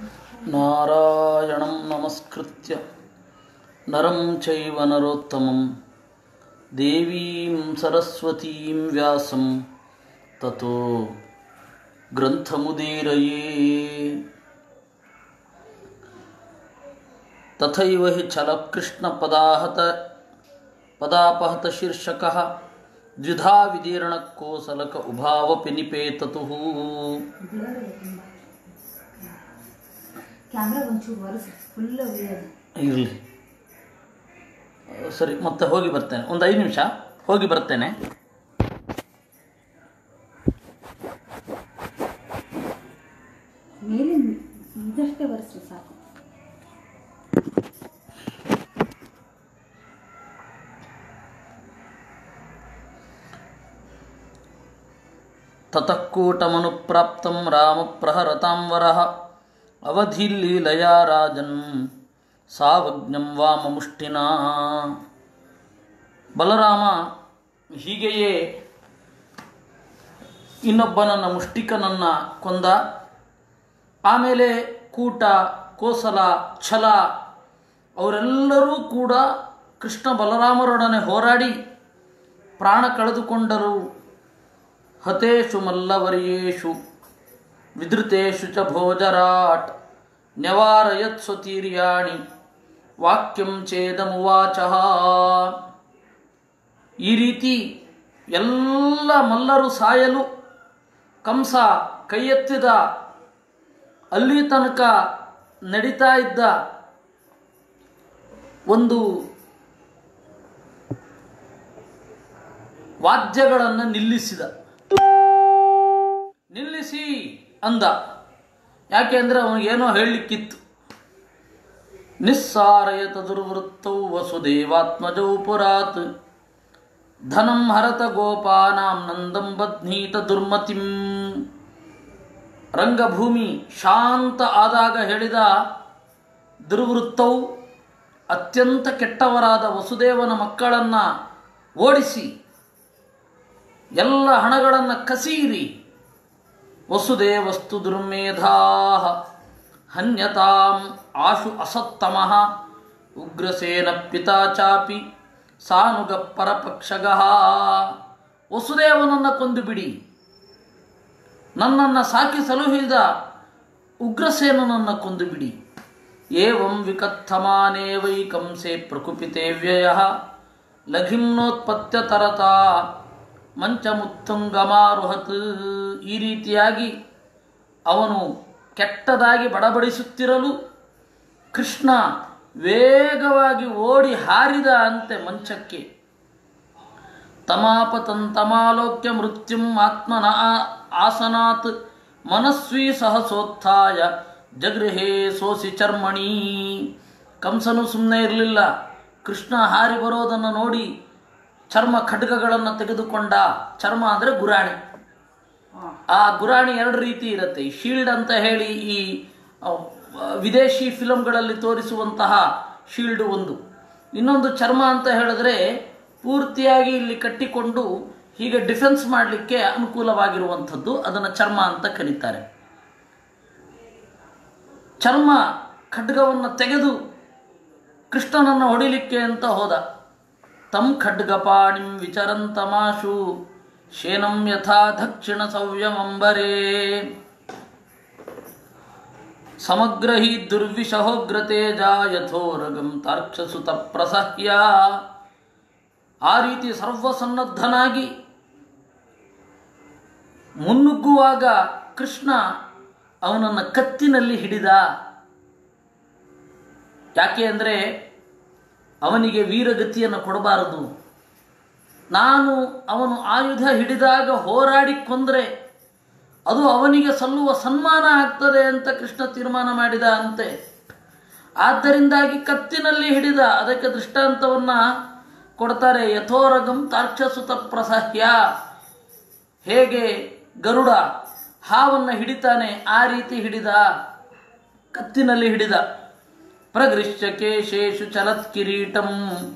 ನಾರಾಯಣಂ ನಮಸ್ಕೃತ್ಯ ನರಂ ಚೈವ ನರೋತ್ತಮಂ ದೇವೀಂ ಸರಸ್ವತೀಂ ವ್ಯಾಸಂ ತತೋ ಗ್ರಂಥಮುದೀರಯೇ ತಥೈವ ಹಿ ಛಲಕೃಷ್ಣಪದಾಹತ ಪದಾಪಹತಶೀರ್ಷಕः ದ್ವಿಧಾ ವಿದೀರ್ಣಕ್ಕೋಸಲಕ ಉಭಾವಪಿ ನಿಪೇತತುಃ ಕ್ಯಾಮ್ರಾ ಒಂಚೂರು ಹೊರಸು ಫುಲ್ ಉಳಿಯೋದು ಇರಲಿ ಸರಿ ಮತ್ತೆ ಹೋಗಿ ಬರ್ತೇನೆ ಒಂದು ಐದು ನಿಮಿಷ ಹೋಗಿ ಬರ್ತೇನೆ ಮೇಲೆ ಇದಷ್ಟೇ ಒರೆಸ್ರಿ ಸಾಕು ತತಃಕೂಟಮನುಪ್ರಾಪ್ತಂ ರಾಮಪ್ರಹರತಾಂ ವರಃ ಅವಧಿಲ್ಲೀಲಯಾ ರಾಜನ್ ಸಾವಜ್ಞಂ ವಾಮಮುಷ್ಟಿನ ಬಲರಾಮ ಹೀಗೆಯೇ ಇನ್ನೊಬ್ಬನನ್ನ ಮುಷ್ಟಿಕನನ್ನ ಕೊಂದ ಆಮೇಲೆ ಕೂಟ ಕೋಸಲ ಛಲ ಅವರೆಲ್ಲರೂ ಕೂಡ ಕೃಷ್ಣ ಬಲರಾಮರೊಡನೆ ಹೋರಾಡಿ ಪ್ರಾಣ ಕಳೆದುಕೊಂಡರು ಹತೇಷು ಮಲ್ಲವರ್ಯೇಷು ವಿಧೃತೇಷು ಚ ಭೋಜರಾಟ್ ನ್ಯವಾರಯತ್ ಸ್ವತೀರ್ಯಾಣಿ ವಾಕ್ಯಂ ಚೇದಮುವಾಚ ಈ ರೀತಿ ಎಲ್ಲ ಮಲ್ಲರು ಸಾಯಲು ಕಂಸ ಕೈ ಎತ್ತಿದ ಅಲ್ಲಿ ತನಕ ನಡೀತಾ ಇದ್ದ ಒಂದು ವಾದ್ಯಗಳನ್ನು ನಿಲ್ಲಿಸಿದ ನಿಲ್ಲಿಸಿ ಅಂದ ಯಾಕೆ ಅಂದರೆ ಅವನಿಗೇನೋ ಹೇಳಲಿಕ್ಕಿತ್ತು ನಿಸ್ಸಾರಯತ ದುರ್ವೃತ್ತೌ ವಸುದೇವಾತ್ಮಜೌ ಪುರಾತ್ ಧನಂ ಹರತ ಗೋಪಾನಾಂ ನಂದಂ ಬಧ್ನೀತ ದುರ್ಮತಿಂ ರಂಗಭೂಮಿ ಶಾಂತ ಆದಾಗ ಹೇಳಿದ ದುರ್ವೃತ್ತವು ಅತ್ಯಂತ ಕೆಟ್ಟವರಾದ ವಸುದೇವನ ಮಕ್ಕಳನ್ನು ಓಡಿಸಿ ಎಲ್ಲ ಹಣಗಳನ್ನು ಕಸೀರಿ ವಸುದೇವಸ್ತು ದುರ್ಮೇಧಾ ಹನ್ಯತಾಂ ಆಶು ಅಸತ್ತಮಃ ಉಗ್ರಸೇನ ಪಿತಾ ಚಾಪಿ ಸಾನುಗ ಪರಪಕ್ಷಗಃ ವಸುದೇವನನ್ನು ಕೊಂದು ಬಿಡಿ ನನ್ನನ್ನು ಸಾಕಿ ಸಲುಹಿದ ಉಗ್ರಸೇನನನ್ನು ಕೊಂದು ಬಿಡಿ ಏವಂ ವಿಕಥಮಾನೇ ವೈ ಕಂಸೆ ಪ್ರಕುಪಿತೆ ವ್ಯಯ ಲಘಿಮ್ನೋತ್ಪತ್ಯ ತರತಾ ಮಂಚಮುತ್ತುಂಗಮಾರುಹತ್ ಈ ರೀತಿಯಾಗಿ ಅವನು ಕೆಟ್ಟದಾಗಿ ಬಡಬಡಿಸುತ್ತಿರಲು ಕೃಷ್ಣ ವೇಗವಾಗಿ ಓಡಿ ಹಾರಿದ ಅಂತೆ ಮಂಚಕ್ಕೆ ತಮಾಪತಂತಮಾಲೋಕ್ಯ ಮೃತ್ಯುಂ ಆತ್ಮನ ಆ- ಆಸನಾತ್ ಮನಸ್ವಿ ಸಹಸೋತ್ಥಾಯ ಜಗೃಹೇ ಸೋಸಿ ಚರ್ಮಣಿ ಕಂಸನು ಸುಮ್ಮನೆ ಇರಲಿಲ್ಲ ಕೃಷ್ಣ ಹಾರಿ ಬರೋದನ್ನು ನೋಡಿ ಚರ್ಮ ಖಡ್ಗಗಳನ್ನು ತೆಗೆದುಕೊಂಡ ಚರ್ಮ ಅಂದರೆ ಗುರಾಣಿ ಆ ಗುರಾಣಿ ಎರಡು ರೀತಿ ಇರುತ್ತೆ ಶೀಲ್ಡ್ ಅಂತ ಹೇಳಿ ಈ ಆ, ವಿದೇಶಿ ಫಿಲಮ್ಗಳಲ್ಲಿ ತೋರಿಸುವಂತಹ ಶೀಲ್ಡ್ ಒಂದು ಇನ್ನೊಂದು ಚರ್ಮ ಅಂತ ಹೇಳಿದ್ರೆ ಪೂರ್ತಿಯಾಗಿ ಇಲ್ಲಿ ಕಟ್ಟಿಕೊಂಡು ಹೀಗೆ ಡಿಫೆನ್ಸ್ ಮಾಡಲಿಕ್ಕೆ ಅನುಕೂಲವಾಗಿರುವಂಥದ್ದು ಅದನ್ನು ಚರ್ಮ ಅಂತ ಕರೀತಾರೆ ಚರ್ಮ ಖಡ್ಗವನ್ನು ತೆಗೆದು ಕೃಷ್ಣನನ್ನು ಹೊಡಿಲಿಕ್ಕೆ ಅಂತ ಹೋದ ತಂ ಖಡ್ಗಪಾಣಿಂ ವಿಚರಂತಮಾಶು ಶೇನಂ ಯಥಾ ದಕ್ಷಿಣ ಸವ್ಯಮಂಬರೇ ಸಮಗ್ರ ಹಿ ದುರ್ವಿಷಹೋಗ್ರತೇಜ ಯಥೋರಗಂ ತಾರ್ಕ್ಷಸುತ ಪ್ರಸಹ್ಯ ಆ ರೀತಿ ಸರ್ವಸನ್ನದ್ಧನಾಗಿ ಮುನ್ನುಗ್ಗುವಾಗ ಕೃಷ್ಣ ಅವನನ್ನು ಕತ್ತಿನಲ್ಲಿ ಹಿಡಿದ ಯಾಕೆ ಅಂದರೆ ಅವನಿಗೆ ವೀರಗತಿಯನ್ನು ಕೊಡಬಾರದು ನಾನು ಅವನು ಆಯುಧ ಹಿಡಿದಾಗ ಹೋರಾಡಿ ಕೊಂದರೆ ಅದು ಅವನಿಗೆ ಸಲ್ಲುವ ಸನ್ಮಾನ ಆಗ್ತದೆ ಅಂತ ಕೃಷ್ಣ ತೀರ್ಮಾನ ಮಾಡಿದ ಅಂತೆ ಆದ್ದರಿಂದಾಗಿ ಕತ್ತಿನಲ್ಲಿ ಹಿಡಿದ ಅದಕ್ಕೆ ದೃಷ್ಟಾಂತವನ್ನು ಕೊಡ್ತಾರೆ ಯಥೋರಗಂ ತಾರ್ಕ್ಷಸುತ ಪ್ರಸಹ್ಯ ಹೇಗೆ ಗರುಡ ಹಾವನ್ನು ಹಿಡಿತಾನೆ ಆ ರೀತಿ ಹಿಡಿದ ಕತ್ತಿನಲ್ಲಿ ಹಿಡಿದ ಪ್ರಗೃಶ್ಯ ಕೇಶೇಶು ಚಲತ್ ಕಿರೀಟಂ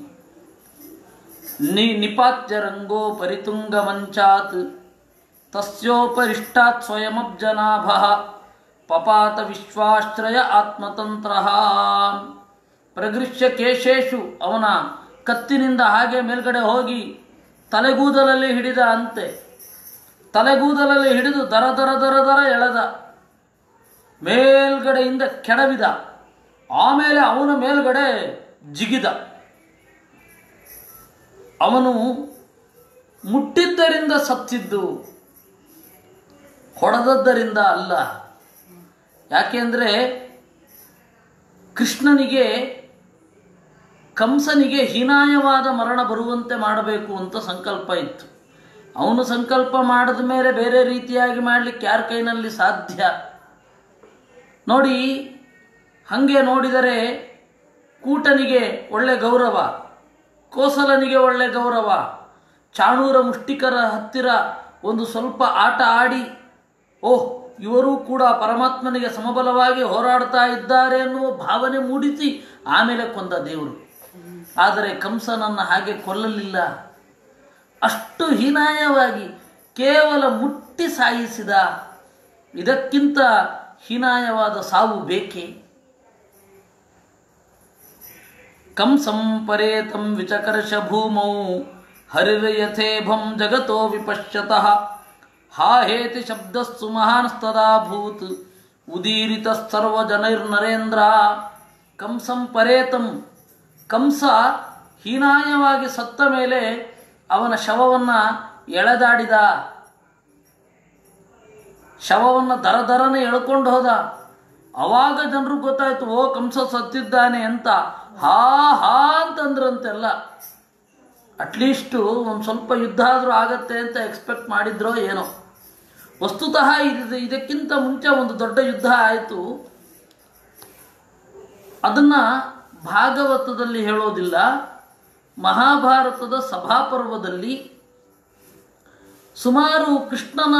ನಿ ನಿಪಾತ್ಯ ರಂಗೋ ಪರಿತುಂಗ ಮಂಚಾತ್ ತಸ್ಯೋಪರಿಷ್ಟಾತ್ ಸ್ವಯಮಬ್ಜನಾಭ ಪಪಾತ ವಿಶ್ವಾಶ್ರಯ ಆತ್ಮತಂತ್ರ ಪ್ರಗೃಶ್ಯ ಕೇಶೇಶು ಅವನ ಕತ್ತಿನಿಂದ ಹಾಗೆ ಮೇಲ್ಗಡೆ ಹೋಗಿ ತಲೆಗೂದಲಲ್ಲಿ ಹಿಡಿದ ಅಂತೆ ತಲೆಗೂದಲಲ್ಲಿ ಹಿಡಿದು ದರ ದರ ದರ ದರ ಎಳೆದ ಮೇಲ್ಗಡೆಯಿಂದ ಕೆಡವಿದ ಆಮೇಲೆ ಅವನ ಮೇಲ್ಗಡೆ ಜಿಗಿದ ಅವನು ಮುಟ್ಟಿದ್ದರಿಂದ ಸತ್ತಿದ್ದು ಹೊಡೆದದ್ದರಿಂದ ಅಲ್ಲ ಯಾಕೆಂದರೆ ಕೃಷ್ಣನಿಗೆ ಕಂಸನಿಗೆ ಹೀನಾಯವಾದ ಮರಣ ಬರುವಂತೆ ಮಾಡಬೇಕು ಅಂತ ಸಂಕಲ್ಪ ಇತ್ತು ಅವನು ಸಂಕಲ್ಪ ಮಾಡಿದ ಮೇಲೆ ಬೇರೆ ರೀತಿಯಾಗಿ ಮಾಡಲಿಕ್ಕೆ ಯಾರ ಕೈನಲ್ಲಿ ಸಾಧ್ಯ ನೋಡಿ ಹಾಗೆ ನೋಡಿದರೆ ಕೂಟನಿಗೆ ಒಳ್ಳೆ ಗೌರವ ಕೋಸಲನಿಗೆ ಒಳ್ಳೆ ಗೌರವ ಚಾಣೂರ ಮುಷ್ಟಿಕರ ಹತ್ತಿರ ಒಂದು ಸ್ವಲ್ಪ ಆಟ ಆಡಿ ಓಹ್ ಇವರು ಕೂಡ ಪರಮಾತ್ಮನಿಗೆ ಸಮಬಲವಾಗಿ ಹೋರಾಡ್ತಾ ಇದ್ದಾರೆ ಎನ್ನುವ ಭಾವನೆ ಮೂಡಿಸಿ ಆಮೇಲೆ ಕೊಂದ ದೇವರು ಆದರೆ ಕಂಸನನ್ನು ಹಾಗೆ ಕೊಲ್ಲಲಿಲ್ಲ ಅಷ್ಟು ಹೀನಾಯವಾಗಿ ಕೇವಲ ಮುಟ್ಟಿ ಸಾಯಿಸಿದ ಇದಕ್ಕಿಂತ ಹೀನಾಯವಾದ ಸಾವು ಬೇಕೇ ಕಂಸಂ ಪರೇತಂ ವಿಚಕರ್ಷ ಭೂಮೌ ಹರಿರ್ಯಥೇಭಂ ಜಗತೋ ವಿಪಶ್ಯತಃ ಹಾ ಹೇತಿ ಶಬ್ದಸ್ಸು ಮಹಾನ್ಸ್ತದಾಭೂತ್ ಉದೀರಿತ ಸರ್ವಜನೈರ್ನರೇಂದ್ರ ಕಂಸಂ ಪರೇತಂ ಕಂಸ ಹೀನಾಯವಾಗಿ ಸತ್ತ ಮೇಲೆ ಅವನ ಶವವನ್ನು ಎಳೆದಾಡಿದ ಶವವನ್ನು ದರ ದರನೆ ಎಳ್ಕೊಂಡು ಹೋದ ಅವಾಗ ಜನರು ಗೊತ್ತಾಯ್ತು ಓ ಕಂಸ ಸತ್ತಿದ್ದಾನೆ ಅಂತ ಹಾ ಹಾ ಅಂತಂದ್ರಂತೆಲ್ಲ ಅಟ್ಲೀಸ್ಟು ಒಂದು ಸ್ವಲ್ಪ ಯುದ್ಧ ಆದರೂ ಆಗತ್ತೆ ಅಂತ ಎಕ್ಸ್ಪೆಕ್ಟ್ ಮಾಡಿದ್ರೋ ಏನೋ ವಸ್ತುತಃ ಇದು ಇದಕ್ಕಿಂತ ಮುಂಚೆ ಒಂದು ದೊಡ್ಡ ಯುದ್ಧ ಆಯಿತು ಅದನ್ನು ಭಾಗವತದಲ್ಲಿ ಹೇಳೋದಿಲ್ಲ ಮಹಾಭಾರತದ ಸಭಾಪರ್ವದಲ್ಲಿ ಸುಮಾರು ಕೃಷ್ಣನ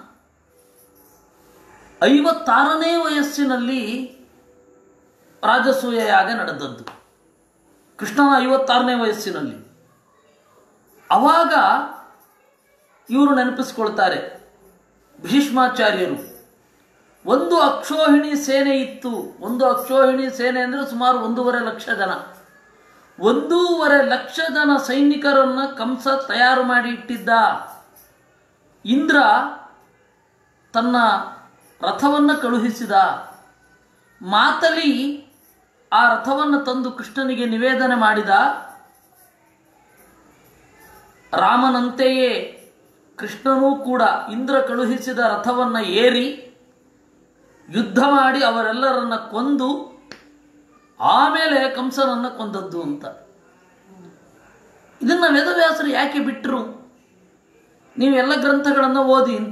ಐವತ್ತಾರನೇ ವಯಸ್ಸಿನಲ್ಲಿ ರಾಜಸೂಯ ಯಾಗ ನಡೆದದ್ದು ಕೃಷ್ಣನ ಐವತ್ತಾರನೇ ವಯಸ್ಸಿನಲ್ಲಿ ಅವಾಗ ಇವರು ನೆನಪಿಸ್ಕೊಳ್ತಾರೆ ಭೀಷ್ಮಾಚಾರ್ಯರು ಒಂದು ಅಕ್ಷೋಹಿಣಿ ಸೇನೆ ಇತ್ತು ಒಂದು ಅಕ್ಷೋಹಿಣಿ ಸೇನೆ ಅಂದರೆ ಸುಮಾರು ಒಂದೂವರೆ ಲಕ್ಷ ಜನ ಒಂದೂವರೆ ಲಕ್ಷ ಜನ ಸೈನಿಕರನ್ನು ಕಂಸ ತಯಾರು ಮಾಡಿ ಇಟ್ಟಿದ್ದ ಇಂದ್ರ ತನ್ನ ರಥವನ್ನು ಕಳುಹಿಸಿದ ಮಾತಲಿ ಆ ರಥವನ್ನು ತಂದು ಕೃಷ್ಣನಿಗೆ ನಿವೇದನೆ ಮಾಡಿದ ರಾಮನಂತೆಯೇ ಕೃಷ್ಣನೂ ಕೂಡ ಇಂದ್ರ ಕಳುಹಿಸಿದ ರಥವನ್ನು ಏರಿ ಯುದ್ಧ ಮಾಡಿ ಅವರೆಲ್ಲರನ್ನ ಕೊಂದು ಆಮೇಲೆ ಕಂಸನನ್ನು ಕೊಂದದ್ದು ಅಂತ ಇದನ್ನು ವೇದವ್ಯಾಸರು ಯಾಕೆ ಬಿಟ್ಟರು ನೀವೆಲ್ಲ ಗ್ರಂಥಗಳನ್ನು ಓದಿ ಅಂತ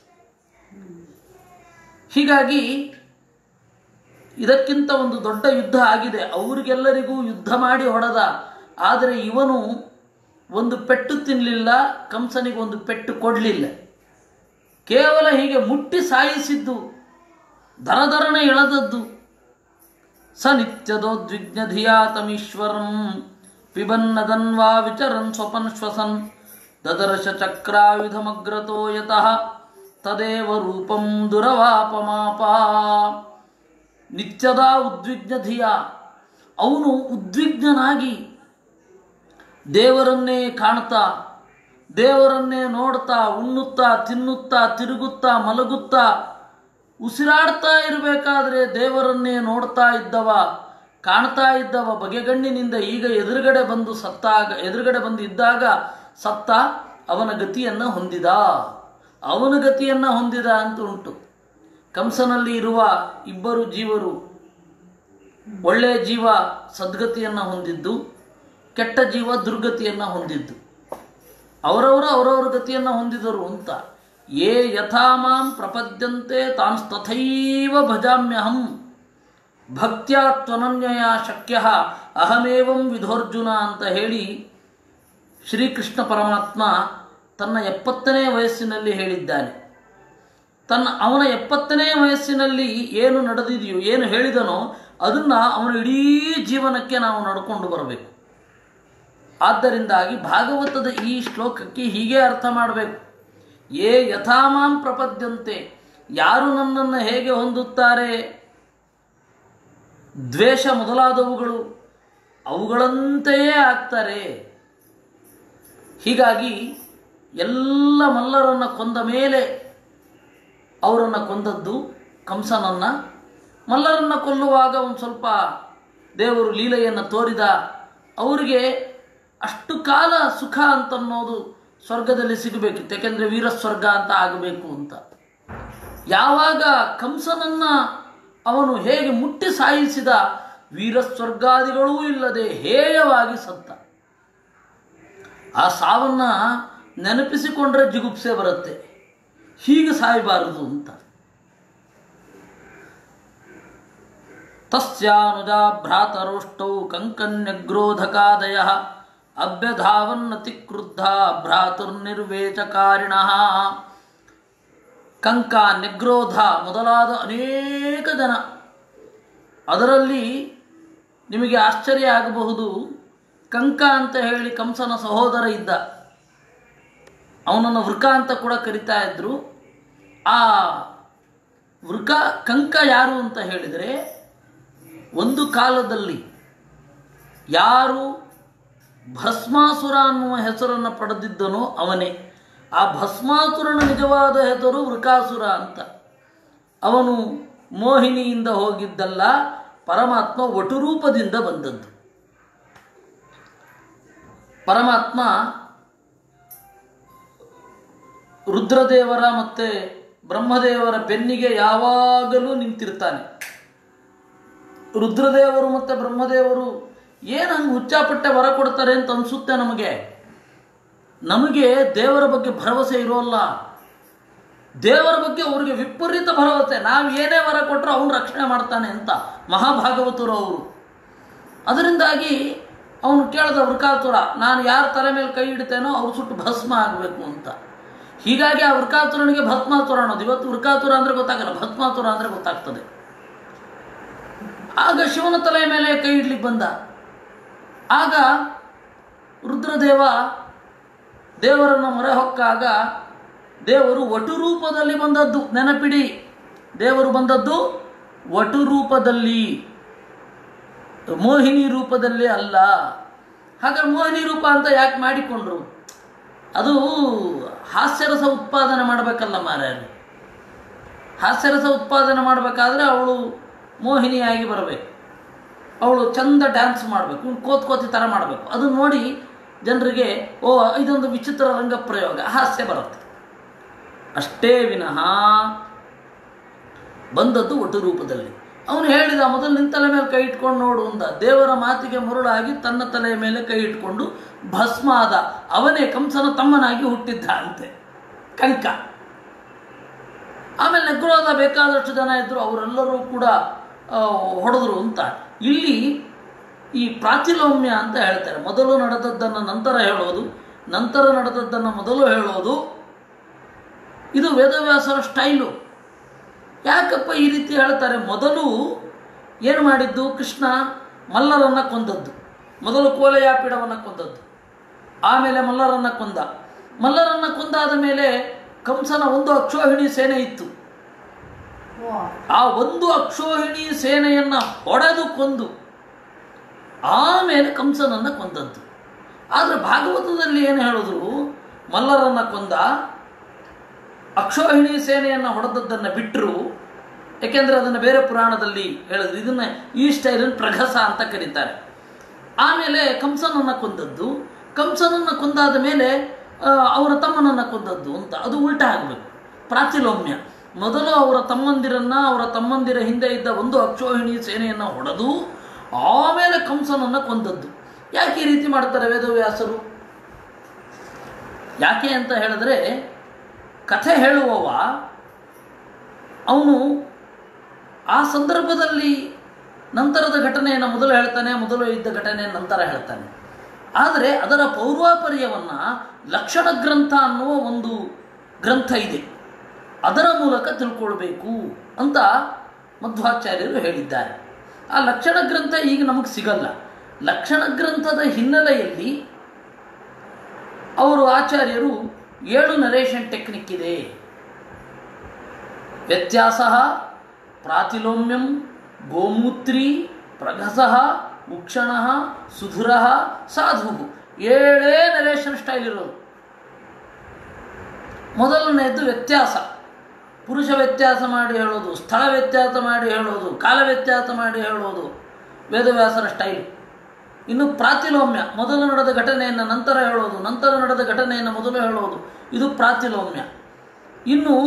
ಹೀಗಾಗಿ ಇದಕ್ಕಿಂತ ಒಂದು ದೊಡ್ಡ ಯುದ್ಧ ಆಗಿದೆ ಅವರಿಗೆಲ್ಲರಿಗೂ ಯುದ್ಧ ಮಾಡಿ ಹೊಡೆದ ಆದರೆ ಇವನು ಒಂದು ಪೆಟ್ಟು ತಿನ್ನಲಿಲ್ಲ ಕಂಸನಿಗೆ ಒಂದು ಪೆಟ್ಟು ಕೊಡಲಿಲ್ಲ ಕೇವಲ ಹೀಗೆ ಮುಟ್ಟಿ ಸಾಯಿಸಿದ್ದು ದರದರನೆ ಎಳೆದದ್ದು ಸ ನಿತ್ಯದೋದ್ವಿಗ್ನಧಿಯಾತಮೀಶ್ವರಂ ಪಿಬನ್ನದನ್ವಾ ವಿಚರನ್ ಸ್ವಪನ್ ಶ್ವಸನ್ ದದರ್ಶ ಚಕ್ರಾಯುಧಮಗ್ರತೋ ಯತಃ ತದೇವ ರೂಪಂ ದುರವಾಪಮಾಪ ನಿತ್ಯದ ಉದ್ವಿಗ್ನಧಿಯ ಅವನು ಉದ್ವಿಗ್ನನಾಗಿ ದೇವರನ್ನೇ ಕಾಣ್ತಾ ದೇವರನ್ನೇ ನೋಡ್ತಾ ಉಣ್ಣುತ್ತಾ ತಿನ್ನುತ್ತಾ ತಿರುಗುತ್ತಾ ಮಲಗುತ್ತಾ ಉಸಿರಾಡ್ತಾ ಇರಬೇಕಾದ್ರೆ ದೇವರನ್ನೇ ನೋಡ್ತಾ ಇದ್ದವ ಕಾಣ್ತಾ ಇದ್ದವ ಬಗೆಗಣ್ಣಿನಿಂದ ಈಗ ಎದುರುಗಡೆ ಬಂದು ಸತ್ತಾಗ ಎದುರುಗಡೆ ಬಂದು ಇದ್ದಾಗ ಸತ್ತ ಅವನ ಗತಿಯನ್ನು ಹೊಂದಿದ ಅವನ ಗತಿಯನ್ನು ಹೊಂದಿದ ಅಂತ ಉಂಟು ಕಂಸನಲ್ಲಿ ಇರುವ ಇಬ್ಬರು ಜೀವರು ಒಳ್ಳೆಯ ಜೀವ ಸದ್ಗತಿಯನ್ನು ಹೊಂದಿದ್ದು ಕೆಟ್ಟ ಜೀವ ದುರ್ಗತಿಯನ್ನು ಹೊಂದಿದ್ದು ಅವರವರು ಅವರವರ ಗತಿಯನ್ನು ಹೊಂದಿದರು ಅಂತ ಯೇ ಯಥಾ ಮಾಂ ಪ್ರಪದ್ಯಂತೆ ತಾಂಸ್ತಥೈವ ಭಜಾಮ್ಯಹಂ ಭಕ್ತ್ಯಾ ತ್ವನನ್ಯಯ ಶಕ್ಯ ಅಹಮೇವಂ ವಿಧೋರ್ಜುನ ಅಂತ ಹೇಳಿ ಶ್ರೀಕೃಷ್ಣ ಪರಮಾತ್ಮ ತನ್ನ ಎಪ್ಪತ್ತನೇ ವಯಸ್ಸಿನಲ್ಲಿ ಹೇಳಿದ್ದಾನೆ ತನ್ನ ಅವನ ಎಪ್ಪತ್ತನೇ ವಯಸ್ಸಿನಲ್ಲಿ ಏನು ನಡೆದಿದೆಯೋ ಏನು ಹೇಳಿದನೋ ಅದನ್ನು ಅವನ ಇಡೀ ಜೀವನಕ್ಕೆ ನಾವು ನಡ್ಕೊಂಡು ಬರಬೇಕು ಆದ್ದರಿಂದಾಗಿ ಭಾಗವತದ ಈ ಶ್ಲೋಕಕ್ಕೆ ಹೀಗೆ ಅರ್ಥ ಮಾಡಬೇಕು ಯೇ ಯಥಾಮಾಂ ಪ್ರಪದ್ಯಂತೆ ಯಾರು ನನ್ನನ್ನು ಹೇಗೆ ಹೊಂದುತ್ತಾರೆ ದ್ವೇಷ ಮೊದಲಾದವುಗಳು ಅವುಗಳಂತೆಯೇ ಆಗ್ತಾರೆ ಹೀಗಾಗಿ ಎಲ್ಲ ಮಲ್ಲರನ್ನು ಕೊಂದ ಮೇಲೆ ಅವರನ್ನು ಕೊಂದದ್ದು ಕಂಸನನ್ನು ಮಲ್ಲರನ್ನು ಕೊಲ್ಲುವಾಗ ಒಂದು ಸ್ವಲ್ಪ ದೇವರು ಲೀಲೆಯನ್ನು ತೋರಿದ ಅವರಿಗೆ ಅಷ್ಟು ಕಾಲ ಸುಖ ಅಂತನ್ನೋದು ಸ್ವರ್ಗದಲ್ಲಿ ಸಿಗಬೇಕಿತ್ತು ಯಾಕೆಂದರೆ ವೀರ ಸ್ವರ್ಗ ಅಂತ ಆಗಬೇಕು ಅಂತ ಯಾವಾಗ ಕಂಸನನ್ನ ಅವನು ಹೇಗೆ ಮುಟ್ಟಿ ಸಾಯಿಸಿದ ವೀರ ಸ್ವರ್ಗಾದಿಗಳೂ ಇಲ್ಲದೆ ಹೇಯವಾಗಿ ಸತ್ತ ಆ ಸಾವನ್ನ ನೆನಪಿಸಿಕೊಂಡ್ರೆ ಜಿಗುಪ್ಸೆ ಬರುತ್ತೆ ಹೀಗೆ ಸಾಯಬಾರದು ಅಂತ ತಸ್ಯಾನುಜ ಭ್ರಾತರೋಷ್ಟೌ ಕಂಕನ್ಯಗ್ರೋಧಕಾದಯ ಅಭ್ಯಧಾವನ್ನತಿ ಕ್ರುದ್ಧ ಭ್ರಾತುರ್ನಿರ್ವೇಚಕಾರಿಣ ಕಂಕ ನಿಗ್ರೋಧ ಮೊದಲಾದ ಅನೇಕ ಜನ ಅದರಲ್ಲಿ ನಿಮಗೆ ಆಶ್ಚರ್ಯ ಆಗಬಹುದು ಕಂಕ ಅಂತ ಹೇಳಿ ಕಂಸನ ಸಹೋದರ ಇದ್ದ ಅವನನ್ನು ವೃಕ ಅಂತ ಕೂಡ ಕರಿತಾ ಇದ್ರು ಆ ವೃಕ ಕಂಕ ಯಾರು ಅಂತ ಹೇಳಿದರೆ ಒಂದು ಕಾಲದಲ್ಲಿ ಯಾರು ಭಸ್ಮಾಸುರ ಅನ್ನುವ ಹೆಸರನ್ನು ಪಡೆದಿದ್ದನೋ ಅವನೇ ಆ ಭಸ್ಮಾಸುರನ ನಿಜವಾದ ಹೆಸರು ವೃಕಾಸುರ ಅಂತ ಅವನು ಮೋಹಿನಿಯಿಂದ ಹೋಗಿದ್ದಲ್ಲ ಪರಮಾತ್ಮ ವಟುರೂಪದಿಂದ ಬಂದದ್ದು ಪರಮಾತ್ಮ ರುದ್ರದೇವರ ಮತ್ತು ಬ್ರಹ್ಮದೇವರ ಬೆನ್ನಿಗೆ ಯಾವಾಗಲೂ ನಿಂತಿರ್ತಾನೆ ರುದ್ರದೇವರು ಮತ್ತು ಬ್ರಹ್ಮದೇವರು ಏನು ಹಂಗೆ ಹುಚ್ಚಾಪಟ್ಟೆ ವರ ಕೊಡ್ತಾರೆ ಅಂತ ಅನಿಸುತ್ತೆ ನಮಗೆ ನಮಗೆ ದೇವರ ಬಗ್ಗೆ ಭರವಸೆ ಇರೋಲ್ಲ ದೇವರ ಬಗ್ಗೆ ಅವ್ರಿಗೆ ವಿಪರೀತ ಭರವಸೆ ನಾವು ಏನೇ ವರ ಕೊಟ್ಟರು ಅವನು ರಕ್ಷಣೆ ಮಾಡ್ತಾನೆ ಅಂತ ಮಹಾಭಾಗವತರು ಅವರು ಅದರಿಂದಾಗಿ ಅವನು ಕೇಳ್ದ ವೃಕಾಸುರ ನಾನು ಯಾರ ತಲೆ ಮೇಲೆ ಕೈ ಇಡ್ತೇನೋ ಅವ್ರು ಸುಟ್ಟು ಭಸ್ಮ ಆಗಬೇಕು ಅಂತ ಹೀಗಾಗಿ ಆ ವೃಕಾಸುರನಿಗೆ ಭಸ್ಮಾಸುರ ಅನ್ನೋದು ಇವತ್ತು ವೃಕಾಸುರ ಅಂದರೆ ಗೊತ್ತಾಗಲ್ಲ ಭಸ್ಮಾಸುರ ಅಂದರೆ ಗೊತ್ತಾಗ್ತದೆ ಆಗ ಶಿವನ ತಲೆ ಮೇಲೆ ಕೈ ಇಡ್ಲಿಕ್ಕೆ ಬಂದ ಆಗ ರುದ್ರದೇವ ದೇವರನ್ನು ಮೊರೆ ಹೊಕ್ಕಾಗ ದೇವರು ವಟು ರೂಪದಲ್ಲಿ ಬಂದದ್ದು ನೆನಪಿಡಿ ದೇವರು ಬಂದದ್ದು ವಟು ರೂಪದಲ್ಲಿ ಮೋಹಿನಿ ರೂಪದಲ್ಲಿ ಅಲ್ಲ ಹಾಗಾದ್ರೆ ಮೋಹಿನಿ ರೂಪ ಅಂತ ಯಾಕೆ ಮಾಡಿಕೊಂಡ್ರು ಅದು ಹಾಸ್ಯರಸ ಉತ್ಪಾದನೆ ಮಾಡಬೇಕಲ್ಲ ಮಾರಾಯರು ಹಾಸ್ಯರಸ ಉತ್ಪಾದನೆ ಮಾಡಬೇಕಾದ್ರೆ ಅವಳು ಮೋಹಿನಿಯಾಗಿ ಬರಬೇಕು ಅವಳು ಚಂದ ಡ್ಯಾನ್ಸ್ ಮಾಡಬೇಕು ಇವ್ನು ಕೋತ್ ಕೋತಿ ಥರ ಮಾಡಬೇಕು ಅದು ನೋಡಿ ಜನರಿಗೆ ಓ ಇದೊಂದು ವಿಚಿತ್ರ ರಂಗ ಪ್ರಯೋಗ ಹಾಸ್ಯ ಬರುತ್ತೆ ಅಷ್ಟೇ ವಿನಃ ಬಂದದ್ದು ಒಟ್ಟು ರೂಪದಲ್ಲಿ ಅವನು ಹೇಳಿದ ಮೊದಲು ನಿನ್ನ ತಲೆ ಮೇಲೆ ಕೈ ಇಟ್ಕೊಂಡು ನೋಡು ಅಂದ ದೇವರ ಮಾತಿಗೆ ಮರುಳಾಗಿ ತನ್ನ ತಲೆಯ ಮೇಲೆ ಕೈ ಇಟ್ಕೊಂಡು ಭಸ್ಮ ಆದ ಅವನೇ ಕಂಸನ ತಮ್ಮನಾಗಿ ಹುಟ್ಟಿದ್ದ ಅಂತೆ ಕಂಕ ಆಮೇಲೆ ನೆಗ್ರೋದ ಬೇಕಾದಷ್ಟು ಜನ ಇದ್ದರು ಅವರೆಲ್ಲರೂ ಕೂಡ ಆ, ಹೊಡೆದ್ರು ಅಂತ ಇಲ್ಲಿ ಈ ಪ್ರಾತಿಲೋಮ್ಯ ಅಂತ ಹೇಳ್ತಾರೆ ಮೊದಲು ನಡೆದದ್ದನ್ನು ನಂತರ ಹೇಳೋದು ನಂತರ ನಡೆದದ್ದನ್ನು ಮೊದಲು ಹೇಳೋದು ಇದು ವೇದವ್ಯಾಸರ ಸ್ಟೈಲು ಯಾಕಪ್ಪ ಈ ರೀತಿ ಹೇಳ್ತಾರೆ ಮೊದಲು ಏನು ಮಾಡಿದ್ದು ಕೃಷ್ಣ ಮಲ್ಲರನ್ನು ಕೊಂದದ್ದು ಮೊದಲು ಕೋಲೆಯಾಪೀಡವನ್ನು ಕೊಂದದ್ದು ಆಮೇಲೆ ಮಲ್ಲರನ್ನು ಕೊಂದ ಮಲ್ಲರನ್ನು ಕೊಂದಾದ ಮೇಲೆ ಕಂಸನ ಒಂದು ಅಕ್ಷೋಹಿಣಿ ಸೇನೆ ಇತ್ತು ಆ ಒಂದು ಅಕ್ಷೋಹಿಣಿ ಸೇನೆಯನ್ನು ಹೊಡೆದು ಕೊಂದು ಆಮೇಲೆ ಕಂಸನನ್ನು ಕೊಂದದ್ದು ಆದರೆ ಭಾಗವತದಲ್ಲಿ ಏನು ಹೇಳಿದ್ರು ಮಲ್ಲರನ್ನು ಕೊಂದ ಅಕ್ಷೋಹಿಣಿ ಸೇನೆಯನ್ನು ಹೊಡೆದದ್ದನ್ನು ಬಿಟ್ಟರು ಯಾಕೆಂದರೆ ಅದನ್ನು ಬೇರೆ ಪುರಾಣದಲ್ಲಿ ಹೇಳಿದ್ರು ಇದನ್ನು ಈ ಸ್ಟೈಲನ್ನು ಪ್ರಘಸ ಅಂತ ಕರೀತಾರೆ ಆಮೇಲೆ ಕಂಸನನ್ನು ಕೊಂದದ್ದು ಕಂಸನನ್ನು ಕೊಂದಾದ ಮೇಲೆ ಆ, ಅವರ ತಮ್ಮನನ್ನು ಕೊಂದದ್ದು ಅಂತ ಅದು ಉಲ್ಟಾ ಆಗಬೇಕು ಪ್ರಾತಿಲೋಮ್ಯ ಮೊದಲು ಅವರ ತಮ್ಮಂದಿರನ್ನ ಅವರ ತಮ್ಮಂದಿರ ಹಿಂದೆ ಇದ್ದ ಒಂದು ಅಕ್ಷೋಹಿಣಿ ಸೇನೆಯನ್ನು ಹೊಡೆದು ಆಮೇಲೆ ಕಂಸನನ್ನು ಕೊಂದದ್ದು ಯಾಕೆ ಈ ರೀತಿ ಮಾಡ್ತಾರೆ ವೇದವ್ಯಾಸರು ಯಾಕೆ ಅಂತ ಹೇಳಿದ್ರೆ ಕಥೆ ಹೇಳುವವ ಅವನು ಆ ಸಂದರ್ಭದಲ್ಲಿ ನಂತರದ ಘಟನೆಯನ್ನು ಮೊದಲು ಹೇಳ್ತಾನೆ ಮೊದಲು ಇದ್ದ ಘಟನೆ ನಂತರ ಹೇಳ್ತಾನೆ ಆದರೆ ಅದರ ಪೌರ್ವಾಪರ್ಯವನ್ನು ಲಕ್ಷಣ ಗ್ರಂಥ ಅನ್ನುವ ಒಂದು ಗ್ರಂಥ ಇದೆ ಅದರ ಮೂಲಕ ತಿಳ್ಕೊಳ್ಬೇಕು ಅಂತ ಮಧ್ವಾಚಾರ್ಯರು ಹೇಳಿದ್ದಾರೆ ಆ ಲಕ್ಷಣ ಗ್ರಂಥ ಈಗ ನಮಗೆ ಸಿಗಲ್ಲ ಲಕ್ಷಣ ಗ್ರಂಥದ ಹಿನ್ನೆಲೆಯಲ್ಲಿ ಅವರು ಆಚಾರ್ಯರು ಏಳು ನರೇಷನ್ ಟೆಕ್ನಿಕ್ ಇದೆ ವ್ಯತ್ಯಾಸ ಪ್ರಾತಿಲೋಮ್ಯಂ ಗೋಮೂತ್ರಿ ಪ್ರಘಸ ಉಕ್ಷಣ ಸುಧುರ ಸಾಧು ಏಳೇ ನರೇಶನ್ ಸ್ಟೈಲ್ ಇರೋದು ಮೊದಲನೆಯದು ವ್ಯತ್ಯಾಸ ಪುರುಷ ವ್ಯತ್ಯಾಸ ಮಾಡಿ ಹೇಳೋದು ಸ್ಥಳ ವ್ಯತ್ಯಾಸ ಮಾಡಿ ಹೇಳೋದು ಕಾಲ ವ್ಯತ್ಯಾಸ ಮಾಡಿ ಹೇಳೋದು ವೇದವ್ಯಾಸರ ಸ್ಟೈಲ್ ಇನ್ನು ಪ್ರಾತಿಲೋಮ್ಯ ಮೊದಲು ನಡೆದ ಘಟನೆಯನ್ನು ನಂತರ ಹೇಳೋದು ನಂತರ ನಡೆದ ಘಟನೆಯನ್ನು ಮೊದಲು ಹೇಳೋದು ಇದು ಪ್ರಾತಿಲೋಮ್ಯ ಇನ್ನು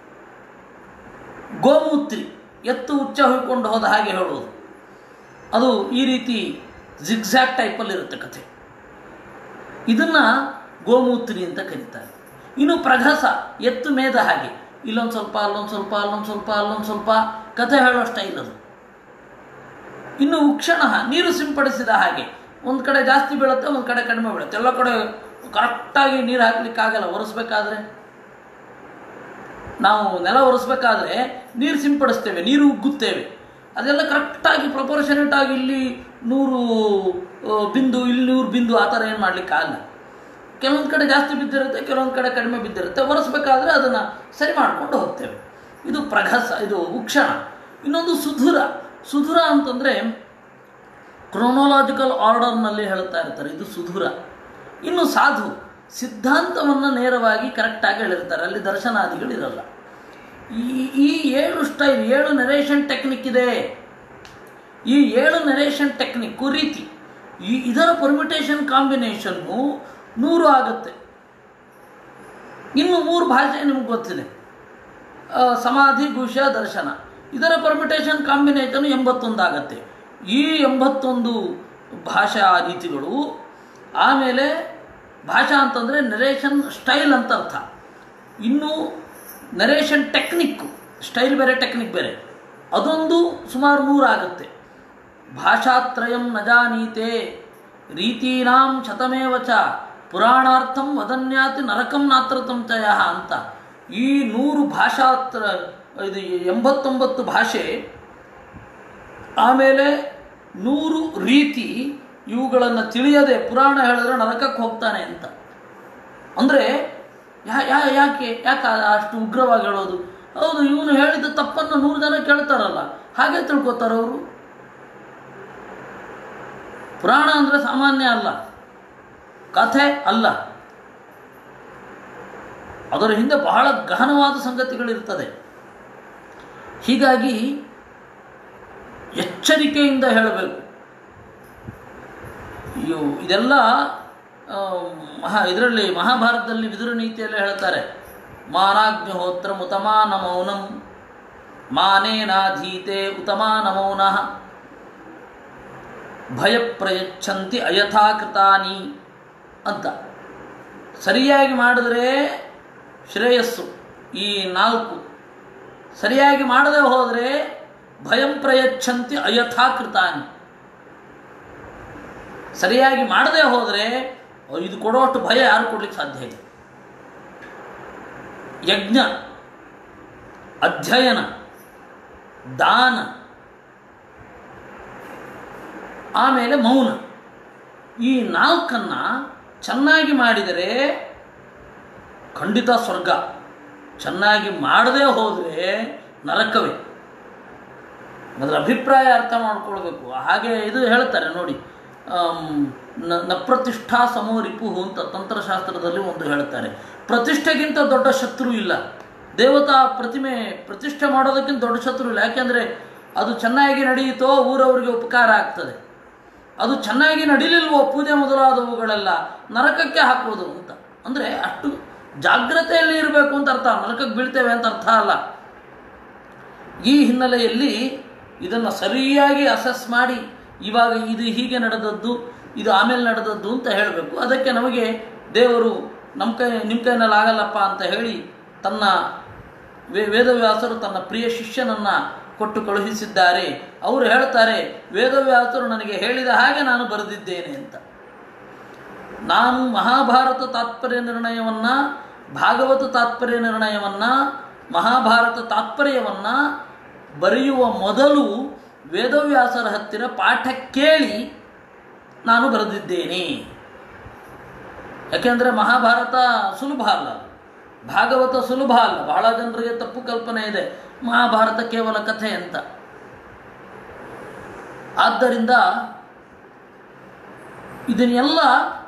ಗೋಮೂತ್ರಿ ಎತ್ತು ಉಚ್ಚ ಹೊಯ್ಕೊಂಡು ಹೋದ ಹಾಗೆ ಹೇಳೋದು ಅದು ಈ ರೀತಿ ಜಿಗ್ಝ್ಯಾಕ್ ಟೈಪಲ್ಲಿ ಇರುತ್ತೆ ಕಥೆ ಇದನ್ನು ಗೋಮೂತ್ರಿ ಅಂತ ಕರೀತಾರೆ ಇನ್ನು ಪ್ರಘಸ ಎತ್ತು ಮೇದ ಹಾಗೆ ಇಲ್ಲೊಂದು ಸ್ವಲ್ಪ ಅಲ್ಲೊಂದು ಸ್ವಲ್ಪ ಅಲ್ಲೊಂದು ಸ್ವಲ್ಪ ಅಲ್ಲೊಂದು ಸ್ವಲ್ಪ ಕಥೆ ಹೇಳೋ ಸ್ಟೈಲ್ ಅದು ಇನ್ನು ಉಕ್ಷಣ ನೀರು ಸಿಂಪಡಿಸಿದ ಹಾಗೆ ಒಂದು ಕಡೆ ಜಾಸ್ತಿ ಬೀಳುತ್ತೆ ಒಂದು ಕಡೆ ಕಡಿಮೆ ಬೀಳುತ್ತೆ ಎಲ್ಲ ಕಡೆ ಕರೆಕ್ಟಾಗಿ ನೀರು ಹಾಕ್ಲಿಕ್ಕಾಗಲ್ಲ ಒರೆಸ್ಬೇಕಾದ್ರೆ ನಾವು ನೆಲ ಒರೆಸ್ಬೇಕಾದ್ರೆ ನೀರು ಸಿಂಪಡಿಸ್ತೇವೆ ನೀರು ಉಗ್ಗುತ್ತೇವೆ ಅದೆಲ್ಲ ಕರೆಕ್ಟಾಗಿ ಪ್ರಪೋರ್ಷನೇಟ್ ಆಗಿ ಇಲ್ಲಿ ನೂರು ಆ, ಬಿಂದು ಇಲ್ಲಿ ನೂರು ಬಿಂದು ಆ ಥರ ಏನು ಮಾಡಲಿಕ್ಕಾಗಲ್ಲ ಕೆಲವೊಂದು ಕಡೆ ಜಾಸ್ತಿ ಬಿದ್ದಿರುತ್ತೆ ಕೆಲವೊಂದು ಕಡೆ ಕಡಿಮೆ ಬಿದ್ದಿರುತ್ತೆ ಒರೆಸ್ಬೇಕಾದ್ರೆ ಅದನ್ನು ಸರಿ ಮಾಡಿಕೊಂಡು ಹೋಗ್ತೇವೆ ಇದು ಪ್ರಘಸ ಇದು ಉಕ್ಷಣ ಇನ್ನೊಂದು ಸುಧುರ ಸುಧುರ ಅಂತಂದರೆ ಕ್ರೊನೊಲಾಜಿಕಲ್ ಆರ್ಡರ್ನಲ್ಲಿ ಹೇಳ್ತಾ ಇರ್ತಾರೆ ಇದು ಸುಧುರ ಇನ್ನು ಸಾಧು ಸಿದ್ಧಾಂತವನ್ನು ನೇರವಾಗಿ ಕರೆಕ್ಟಾಗಿ ಹೇಳಿರ್ತಾರೆ ಅಲ್ಲಿ ದರ್ಶನಾದಿಗಳಿರಲ್ಲ ಈ ಈ ಏಳು ಸ್ಟೈಲ್ ಏಳು ನರೇಷನ್ ಟೆಕ್ನಿಕ್ ಇದೆ ಈ ಏಳು ನರೇಷನ್ ಟೆಕ್ನಿಕ್ಕು ರೀತಿ ಈ ಇದರ ಪರ್ಮಿಟೇಷನ್ ಕಾಂಬಿನೇಷನ್ನು ನೂರು ಆಗುತ್ತೆ ಇನ್ನು ಮೂರು ಭಾಷೆ ನಿಮ್ಗೆ ಗೊತ್ತಿದೆ ಆ, ಸಮಾಧಿ ಗುಷ ದರ್ಶನ ಇದರ ಪರ್ಮಿಟೇಷನ್ ಕಾಂಬಿನೇಷನ್ ಎಂಬತ್ತೊಂದು ಆಗುತ್ತೆ ಈ ಎಂಬತ್ತೊಂದು ಭಾಷಾ ರೀತಿಗಳು ಆಮೇಲೆ ಭಾಷಾ ಅಂತಂದರೆ ನರೇಷನ್ ಸ್ಟೈಲ್ ಅಂತ ಅರ್ಥ ಇನ್ನು ನರೇಷನ್ ಟೆಕ್ನಿಕ್ಕು ಸ್ಟೈಲ್ ಬೇರೆ ಟೆಕ್ನಿಕ್ ಬೇರೆ ಅದೊಂದು ಸುಮಾರು ನೂರಾಗುತ್ತೆ ಭಾಷಾತ್ರಯಂ ನ ಜಾನೀತೆ ರೀತೀನಾಂ ಶತಮೇವ ಚ ಪುರಾಣಾರ್ಥಂ ವದನ್ಯಾತಿ ನರಕಂ ನಾತ್ರತಂ ಚಯ ಅಂತ ಈ ನೂರು ಭಾಷಾತ್ರ ಇದು ಎಂಬತ್ತೊಂಬತ್ತು ಭಾಷೆ ಆಮೇಲೆ ನೂರು ರೀತಿ ಇವುಗಳನ್ನು ತಿಳಿಯದೆ ಪುರಾಣ ಹೇಳಿದ್ರೆ ನರಕಕ್ಕೆ ಹೋಗ್ತಾನೆ ಅಂತ ಅಂದರೆ ಯಾ ಯಾ ಯಾಕೆ ಯಾಕೆ ಆ- ಅಷ್ಟು ಉಗ್ರವಾಗಿ ಹೇಳೋದು ಹೌದು ಇವನು ಹೇಳಿದ ತಪ್ಪನ್ನು ನೂರು ಜನ ಕೇಳ್ತಾರಲ್ಲ ಹಾಗೆ ತಿಳ್ಕೊತಾರೆ ಅವರು ಪುರಾಣ ಅಂದರೆ ಸಾಮಾನ್ಯ ಅಲ್ಲ ಕಥೆ ಅಲ್ಲ ಅದರ ಹಿಂದೆ ಬಹಳ ಗಹನವಾದ ಸಂಗತಿಗಳಿರ್ತದೆ ಹೀಗಾಗಿ ಎಚ್ಚರಿಕೆಯಿಂದ ಹೇಳಬೇಕು ಇವು ಇದೆಲ್ಲ ಆ, ಮಹಾ ಇದರಲ್ಲಿ ಮಹಾಭಾರತದಲ್ಲಿ ವಿದುರ ನೀತಿಯಲ್ಲಿ ಹೇಳ್ತಾರೆ ಮಾನಾಗ್ನಿಹೋತ್ರ ಉತಮಾನ ಮೌನಂ ಮಾನೇನಾಧೀತೆ ಉತಮಾನ ಮೌನಃ ಭಯ ಪ್ರಯಚ್ಛಂತಿ ಅಯಥಾಕೃತಾನಿ ಅಂತ ಸರಿಯಾಗಿ ಮಾಡಿದ್ರೆ ಶ್ರೇಯಸ್ಸು ಈ ನಾಲ್ಕು ಸರಿಯಾಗಿ ಮಾಡದೆ ಹೋದರೆ ಭಯಂ ಪ್ರಯಚ್ಛಂತಿ ಅಯಥಾಕೃತಾನಿ ಸರಿಯಾಗಿ ಮಾಡದೆ ಹೋದರೆ ಇದು ಕೊಡುವಷ್ಟು ಭಯ ಯಾರು ಕೊಡ್ಲಿಕ್ಕೆ ಸಾಧ್ಯ ಇಲ್ಲ ಯಜ್ಞ ಅಧ್ಯಯನ ದಾನ ಆಮೇಲೆ ಮೌನ ಈ ನಾಲ್ಕನ್ನ ಚೆನ್ನಾಗಿ ಮಾಡಿದರೆ ಖಂಡಿತ ಸ್ವರ್ಗ ಚೆನ್ನಾಗಿ ಮಾಡದೇ ಹೋದರೆ ನರಕವೇ ಅದರ ಅಭಿಪ್ರಾಯ ಅರ್ಥ ಮಾಡ್ಕೊಳ್ಬೇಕು ಹಾಗೆ ಇದು ಹೇಳ್ತಾರೆ ನೋಡಿ ಆಮ್, ನ- ನ ಪ್ರತಿಷ್ಠಾ ಸಮೋ ರಿಪುಹು ಅಂತ ತಂತ್ರಶಾಸ್ತ್ರದಲ್ಲಿ ಒಂದು ಹೇಳ್ತಾರೆ ಪ್ರತಿಷ್ಠೆಗಿಂತ ದೊಡ್ಡ ಶತ್ರು ಇಲ್ಲ ದೇವತಾ ಪ್ರತಿಮೆ ಪ್ರತಿಷ್ಠೆ ಮಾಡೋದಕ್ಕಿಂತ ದೊಡ್ಡ ಶತ್ರು ಇಲ್ಲ ಯಾಕೆಂದರೆ ಅದು ಚೆನ್ನಾಗಿ ನಡೆಯಿತೋ ಊರವರಿಗೆ ಉಪಕಾರ ಆಗ್ತದೆ ಅದು ಚೆನ್ನಾಗಿ ನಡೀಲಿಲ್ವೋ ಪೂಜೆ ಮೊದಲಾದವುಗಳೆಲ್ಲ ನರಕಕ್ಕೆ ಹಾಕೋದು ಅಂತ ಅಂದರೆ ಅಷ್ಟು ಜಾಗ್ರತೆಯಲ್ಲಿ ಇರಬೇಕು ಅಂತ ಅರ್ಥ ನರಕಕ್ಕೆ ಬೀಳ್ತೇವೆ ಅಂತ ಅರ್ಥ ಅಲ್ಲ ಈ ಹಿನ್ನೆಲೆಯಲ್ಲಿ ಇದನ್ನು ಸರಿಯಾಗಿ ಅಸೆಸ್ ಮಾಡಿ ಇವಾಗ ಇದು ಹೀಗೆ ನಡೆದದ್ದು ಇದು ಆಮೇಲೆ ನಡೆದದ್ದು ಅಂತ ಹೇಳಬೇಕು ಅದಕ್ಕೆ ನಮಗೆ ದೇವರು ನಮ್ಮ ಕೈ ನಿಮ್ಮ ಕೈನಲ್ಲಿ ಆಗಲ್ಲಪ್ಪ ಅಂತ ಹೇಳಿ ತನ್ನ ವೇ ವೇದವ್ಯಾಸರು ತನ್ನ ಪ್ರಿಯ ಶಿಷ್ಯನನ್ನು ಕೊಟ್ಟು ಕಳುಹಿಸಿದ್ದಾರೆ ಅವರು ಹೇಳ್ತಾರೆ ವೇದವ್ಯಾಸರು ನನಗೆ ಹೇಳಿದ ಹಾಗೆ ನಾನು ಬರೆದಿದ್ದೇನೆ ಅಂತ ನಾನು ಮಹಾಭಾರತ ತಾತ್ಪರ್ಯ ನಿರ್ಣಯವನ್ನು ಭಾಗವತ ತಾತ್ಪರ್ಯ ನಿರ್ಣಯವನ್ನು ಮಹಾಭಾರತ ತಾತ್ಪರ್ಯವನ್ನು ಬರೆಯುವ ಮೊದಲು ವೇದವ್ಯಾಸರ ಹತ್ತಿರ ಪಾಠ ಕೇಳಿ ನಾನು ಬರೆದಿದ್ದೇನೆ ಯಾಕೆಂದರೆ ಮಹಾಭಾರತ ಸುಲಭ ಅಲ್ಲ ಭಾಗವತ ಸುಲಭ ಅಲ್ಲ ಬಹಳ ಜನರಿಗೆ ತಪ್ಪು ಕಲ್ಪನೆ ಇದೆ ಮಹಾಭಾರತ ಕೇವಲ ಕಥೆ ಅಂತ ಆದ್ದರಿಂದ ಇದನ್ನೆಲ್ಲ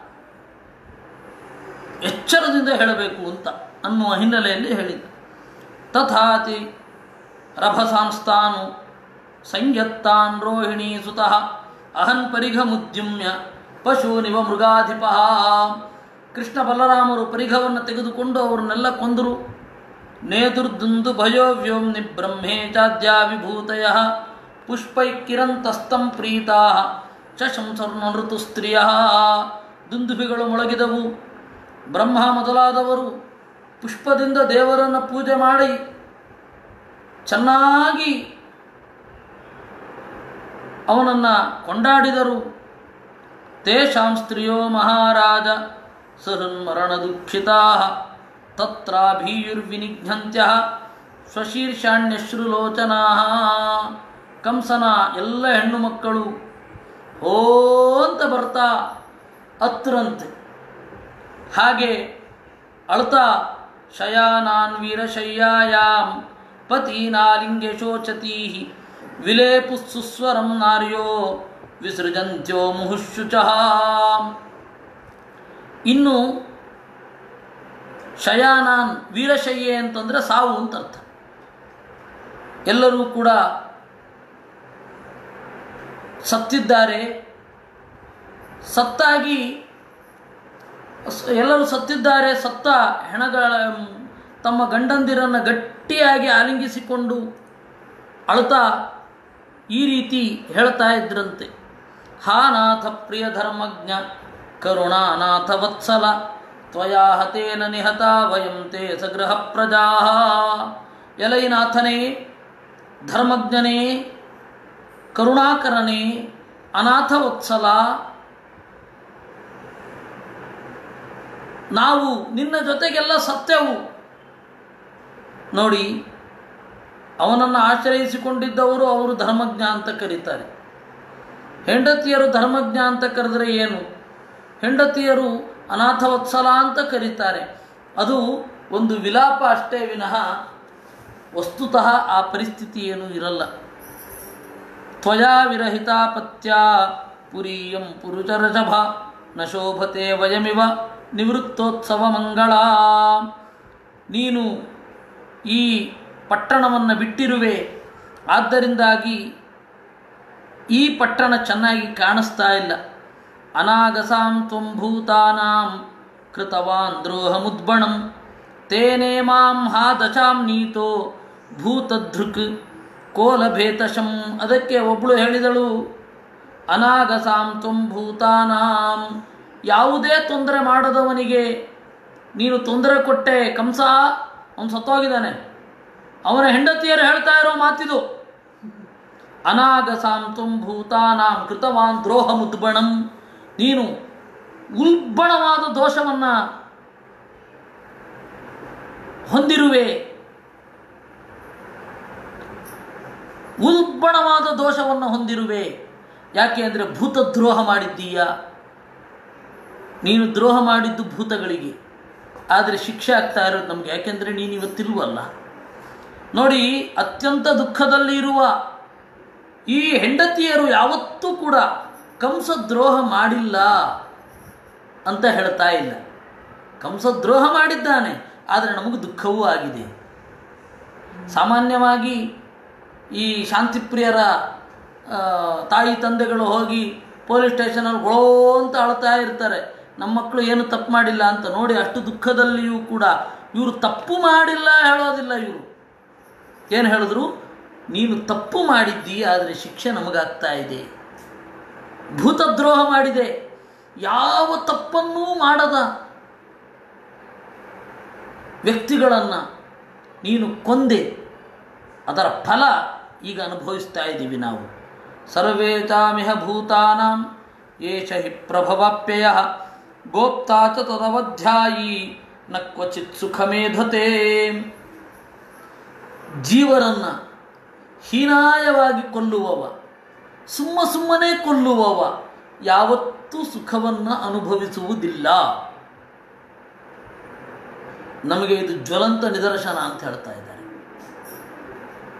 ಎಚ್ಚರದಿಂದ ಹೇಳಬೇಕು ಅಂತ ಅನ್ನುವ ಹಿನ್ನೆಲೆಯಲ್ಲಿ ಹೇಳಿದ ತಥಾತಿ ರಭಸಾಂಸ್ತಾನು ಸಂಯತ್ತಾನ್ ರೋಹಿಣಿ ಸುತಃ ಅಹನ್ ಪರಿಘಮುದ್ಯುಮ್ಯ ಪಶೂನಿವ ಮೃಗಾಧಿಪ ಕೃಷ್ಣ ಬಲರಾಮರು ಪರಿಘವನ್ನು ತೆಗೆದುಕೊಂಡು ಅವರನ್ನೆಲ್ಲ ಕೊಂದರು ನೇದುರ್ದುಂದು ಭಯೋವ್ಯೋಂ ನಿಬ್ರಹ್ಮೇ ಚಾದ್ಯಾ ವಿಭೂತಯ ಪುಷ್ಪೈಕ್ಕಿರಂತಸ್ತಂ ಪ್ರೀತಾ ಚಶಂಸರ್ನ ಋತುಸ್ತ್ರೀಯ ದುಂದುಭಿಗಳು ಮೊಳಗಿದವು ಬ್ರಹ್ಮ ಮೊದಲಾದವರು ಪುಷ್ಪದಿಂದ ದೇವರನ್ನು ಪೂಜೆ ಮಾಡಿ ಚೆನ್ನಾಗಿ ಅವನನ್ನು ಕೊಂಡಾಡಿದರು ತೇಷಾಂ ಸ್ತ್ರಿಯೋ ಮಹಾರಾಜ ಸಹೃನ್ಮರಣ ದುಃಖಿತಾ ತತ್ರಾಭೀಯುರ್ವಿನಿಘ್ನಂತ್ಯ ಸ್ವಶೀರ್ಷಾಣ್ಯಶ್ರುಲೋಚನಾ ಕಂಸನ ಎಲ್ಲ ಹೆಣ್ಣು ಮಕ್ಕಳು ಹೋ ಅಂತ ಬರ್ತಾ ಅತ್ರಂತೆ ಹಾಗೆ ಅಳ್ತಾ ಶಯಾನಾನ್ ವೀರಶಯ್ಯಾಯಾಂ ಪತೀನಾಲಿಂಗ್ಯ ಶೋಚತೀ ವಿಲೇಪು ಸುಸ್ವರಂ ನಾರ್ಯೋ ವಿಸೃಜಂತ್ಯೋ ಮುಹುಶುಚಃ ಇನ್ನು ಶಯಾನಾನ್ ವೀರಶಯ್ಯೆ ಅಂತಂದರೆ ಸಾವು ಅಂತ ಅರ್ಥ ಎಲ್ಲರೂ ಕೂಡ ಸತ್ತಿದ್ದಾರೆ ಸತ್ತಾಗಿ ಸ- ಎಲ್ಲರೂ ಸತ್ತಿದ್ದಾರೆ ಸತ್ತ ಹೆಣಗಳ ತಮ್ಮ ಗಂಡಂದಿರನ್ನು ಗಟ್ಟಿಯಾಗಿ ಆಲಿಂಗಿಸಿಕೊಂಡು ಅಳುತ್ತಾ ಈ ರೀತಿ ಹೇಳ್ತಾ ಇದ್ರಂತೆ ಹಾ ನಾಥ ಪ್ರಿಯ ಧರ್ಮಜ್ಞ ಕರುಣಾನಾಥ ವತ್ಸಲ ತ್ವಯಾ ಹತೇನ ನಿಹತ ವಯಂ ತೇ ಸಗೃಹ ಪ್ರಜಾ ಎಲೈನಾಥನೇ ಧರ್ಮಜ್ಞನೇ ಕರುಣಾಕರನೇ ಅನಾಥ ವತ್ಸಲ ನಾವು ನಿನ್ನ ಜೊತೆಗೆಲ್ಲ ಸತ್ಯವು ನೋಡಿ ಅವನನ್ನು ಆಶ್ರಯಿಸಿಕೊಂಡಿದ್ದವರು ಅವರು ಧರ್ಮಜ್ಞ ಅಂತ ಕರೀತಾರೆ ಹೆಂಡತಿಯರು ಧರ್ಮಜ್ಞ ಅಂತ ಕರೆದ್ರೆ ಏನು ಹೆಂಡತಿಯರು ಅನಾಥವತ್ಸಲ ಅಂತ ಕರೀತಾರೆ ಅದು ಒಂದು ವಿಲಾಪ ಅಷ್ಟೇ ವಿನಃ ವಸ್ತುತಃ ಆ ಪರಿಸ್ಥಿತಿ ಏನೂ ಇರಲ್ಲ ತ್ವಯಾ ವಿರಹಿತಾ ಪತ್ಯ ಪುರೀಯಂ ಪುರುಚರಷಭ ನ ಶೋಭತೆ ವಯಮಿವ ನಿವೃತ್ತೋತ್ಸವ ಮಂಗಳ ನೀನು ಈ ಪಟ್ಟಣವನ್ನು ಬಿಟ್ಟಿರುವೆ ಆದ್ದರಿಂದಾಗಿ ಈ ಪಟ್ಟಣ ಚೆನ್ನಾಗಿ ಕಾಣಿಸ್ತಾ ಇಲ್ಲ ಅನಾಗಸಾಂ ತ್ವಂ ಭೂತಾನಾಂ ಕೃತವಾನ್ ದ್ರೋಹಮುದ್ಬಣಂ ತೇನೇ ಮಾಂ ಹಾ ದಶಾಂ ನೀತೋ ಭೂತಧೃಕ್ ಕೋಲಭೇತಶಂ ಅದಕ್ಕೆ ಒಬ್ಬಳು ಹೇಳಿದಳು ಅನಾಗಸಾಂ ತ್ವಂ ಭೂತಾನಾಂ ಯಾವುದೇ ತೊಂದರೆ ಮಾಡದವನಿಗೆ ನೀನು ತೊಂದರೆ ಕೊಟ್ಟೆ ಕಂಸ ಅವನು ಸತ್ತೋಗಿದ್ದಾನೆ ಅವನ ಹೆಂಡತಿಯರು ಹೇಳ್ತಾ ಇರೋ ಮಾತಿದು ಅನಾಗಸಾಂ ತ್ವಂ ಭೂತಾನಾಂ ಕೃತವಾನ್ ದ್ರೋಹ ಮುದ್ಬಣಂ ನೀನು ಉಲ್ಬಣವಾದ ದೋಷವನ್ನು ಹೊಂದಿರುವೆ ಉಲ್ಬಣವಾದ ದೋಷವನ್ನು ಹೊಂದಿರುವೆ ಯಾಕೆ ಅಂದರೆ ಭೂತದ್ರೋಹ ಮಾಡಿದ್ದೀಯ ನೀನು ದ್ರೋಹ ಮಾಡಿದ್ದು ಭೂತಗಳಿಗೆ ಆದರೆ ಶಿಕ್ಷೆ ಆಗ್ತಾ ಇರೋದು ನಮಗೆ ಯಾಕೆಂದರೆ ನೀನು ಇವತ್ತಿಲ್ವಲ್ಲ ನೋಡಿ ಅತ್ಯಂತ ದುಃಖದಲ್ಲಿ ಇರುವ ಈ ಹೆಂಡತಿಯರು ಯಾವತ್ತೂ ಕೂಡ ಕಂಸ ದ್ರೋಹ ಮಾಡಿಲ್ಲ ಅಂತ ಹೇಳ್ತಾ ಇಲ್ಲ ಕಂಸ ದ್ರೋಹ ಮಾಡಿದ್ದಾನೆ ಆದರೆ ನಮಗೆ ದುಃಖವೂ ಆಗಿದೆ ಸಾಮಾನ್ಯವಾಗಿ ಈ ಶಾಂತಿಪ್ರಿಯರ ಆ, ತಾಯಿ ತಂದೆಗಳು ಹೋಗಿ ಪೊಲೀಸ್ ಸ್ಟೇಷನಲ್ಲಿ ಗೊಳೋ ಅಂತ ಅಳ್ತಾ ಇರ್ತಾರೆ ನಮ್ಮ ಮಕ್ಕಳು ಏನು ತಪ್ಪು ಮಾಡಿಲ್ಲ ಅಂತ ನೋಡಿ ಅಷ್ಟು ದುಃಖದಲ್ಲಿಯೂ ಕೂಡ ಇವರು ತಪ್ಪು ಮಾಡಿಲ್ಲ ಹೇಳೋದಿಲ್ಲ ಇವರು ಏನು ಹೇಳಿದ್ರು ನೀನು ತಪ್ಪು ಮಾಡಿದ್ದೀ ಆದರೆ ಶಿಕ್ಷೆ ನಮಗಾಗ್ತಾ ಇದೆ ಭೂತದ್ರೋಹ ಮಾಡಿದೆ ಯಾವ ತಪ್ಪನ್ನೂ ಮಾಡದ ವ್ಯಕ್ತಿಗಳನ್ನು ನೀನು ಕೊಂದೆ ಅದರ ಫಲ ಈಗ ಅನುಭವಿಸ್ತಾ ಇದ್ದೀವಿ ನಾವು ಸರ್ವೇ ಚಾಮಿಹ ಭೂತಾನಾಂ ಏಷ ಹಿ ಪ್ರಭವಾಪ್ಯಯ ಗೋಪ್ತಾ ಚ ತದವಧ್ಯಾಯಿ ನ ಕ್ವಚಿತ್ ಸುಖಮೇಧತೆ ಜೀವರನ್ನು ಹೀನಾಯವಾಗಿ ಕೊಲ್ಲುವವ ಸುಮ್ಮ ಸುಮ್ಮನೆ ಕೊಲ್ಲುವವ ಯಾವತ್ತೂ ಸುಖವನ್ನು ಅನುಭವಿಸುವುದಿಲ್ಲ ನಮಗೆ ಇದು ಜ್ವಲಂತ ನಿದರ್ಶನ ಅಂತ ಹೇಳ್ತಾ ಇದ್ದಾರೆ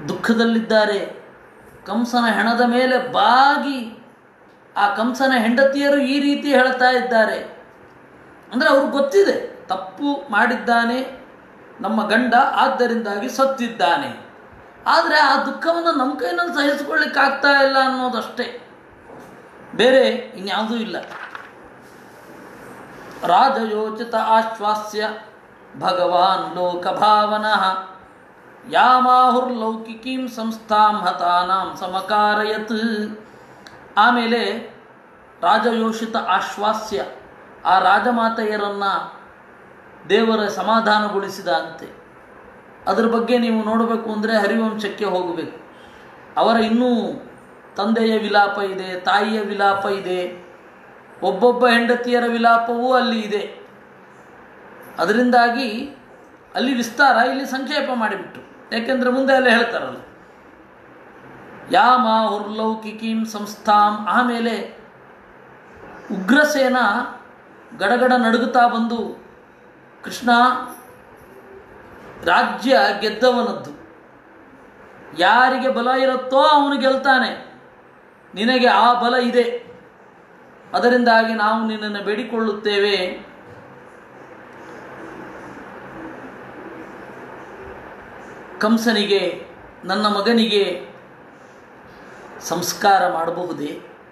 ದುಃಖದಲ್ಲಿದ್ದಾರೆ ಕಂಸನ ಹೆಣದ ಮೇಲೆ ಬಾಗಿ ಆ ಕಂಸನ ಹೆಂಡತಿಯರು ಈ ರೀತಿ ಹೇಳ್ತಾ ಇದ್ದಾರೆ ಅಂದರೆ ಅವ್ರಿಗೆ ಗೊತ್ತಿದೆ ತಪ್ಪು ಮಾಡಿದ್ದಾನೆ ನಮ್ಮ ಗಂಡ ಆದ್ದರಿಂದಾಗಿ ಸತ್ತಿದ್ದಾನೆ ಆದರೆ ಆ ದುಃಖವನ್ನು ನಮ್ಮ ಕೈನಲ್ಲಿ ಸಹಿಸಿಕೊಳ್ಳಿಕ್ಕೆ ಆಗ್ತಾ ಇಲ್ಲ ಅನ್ನೋದಷ್ಟೇ ಬೇರೆ ಇನ್ಯಾವುದೂ ಇಲ್ಲ ರಾಜಯೋಚಿತ ಆಶ್ವಾಸ್ಯ ಭಗವಾನ್ ಲೋಕಭಾವನಃ ಯಾಮಾಹುರ್ಲೌಕಿಕೀಂ ಸಂಸ್ಥಾಂ ಹತಾನಾಂ ಸಮಕಾರಯತ್ ಆಮೇಲೆ ರಾಜಯೋಷಿತ ಆಶ್ವಾಸ್ಯ ಆ ರಾಜಮಾತೆಯರನ್ನು ದೇವರ ಸಮಾಧಾನಗೊಳಿಸಿದ ಅಂತೆ ಅದ್ರ ಬಗ್ಗೆ ನೀವು ನೋಡಬೇಕು ಅಂದರೆ ಹರಿವಂಶಕ್ಕೆ ಹೋಗಬೇಕು ಅವರ ಇನ್ನೂ ತಂದೆಯ ವಿಲಾಪ ಇದೆ ತಾಯಿಯ ವಿಲಾಪ ಇದೆ ಒಬ್ಬೊಬ್ಬ ಹೆಂಡತಿಯರ ವಿಲಾಪವೂ ಅಲ್ಲಿ ಇದೆ ಅದರಿಂದಾಗಿ ಅಲ್ಲಿ ವಿಸ್ತಾರ ಇಲ್ಲಿ ಸಂಕ್ಷೇಪ ಮಾಡಿಬಿಟ್ಟು ಯಾಕೆಂದರೆ ಮುಂದೆ ಎಲ್ಲ ಹೇಳ್ತಾರಲ್ಲ ಯಾಮ ಹುರ್ಲೌಕಿಕೀಂ ಸಂಸ್ಥಾಂ ಆಮೇಲೆ ಉಗ್ರಸೇನ ಗಡಗಡ ನಡುಗುತ್ತಾ ಬಂದು ಕೃಷ್ಣ ರಾಜ್ಯ ಗೆದ್ದವನದ್ದು ಯಾರಿಗೆ ಬಲ ಇರುತ್ತೋ ಅವನು ಗೆಲ್ತಾನೆ ನಿನಗೆ ಆ ಬಲ ಇದೆ ಅದರಿಂದಾಗಿ ನಾವು ನಿನ್ನನ್ನು ಬೇಡಿಕೊಳ್ಳುತ್ತೇವೆ ಕಂಸನಿಗೆ ನನ್ನ ಮಗನಿಗೆ ಸಂಸ್ಕಾರ ಮಾಡಬಹುದೇ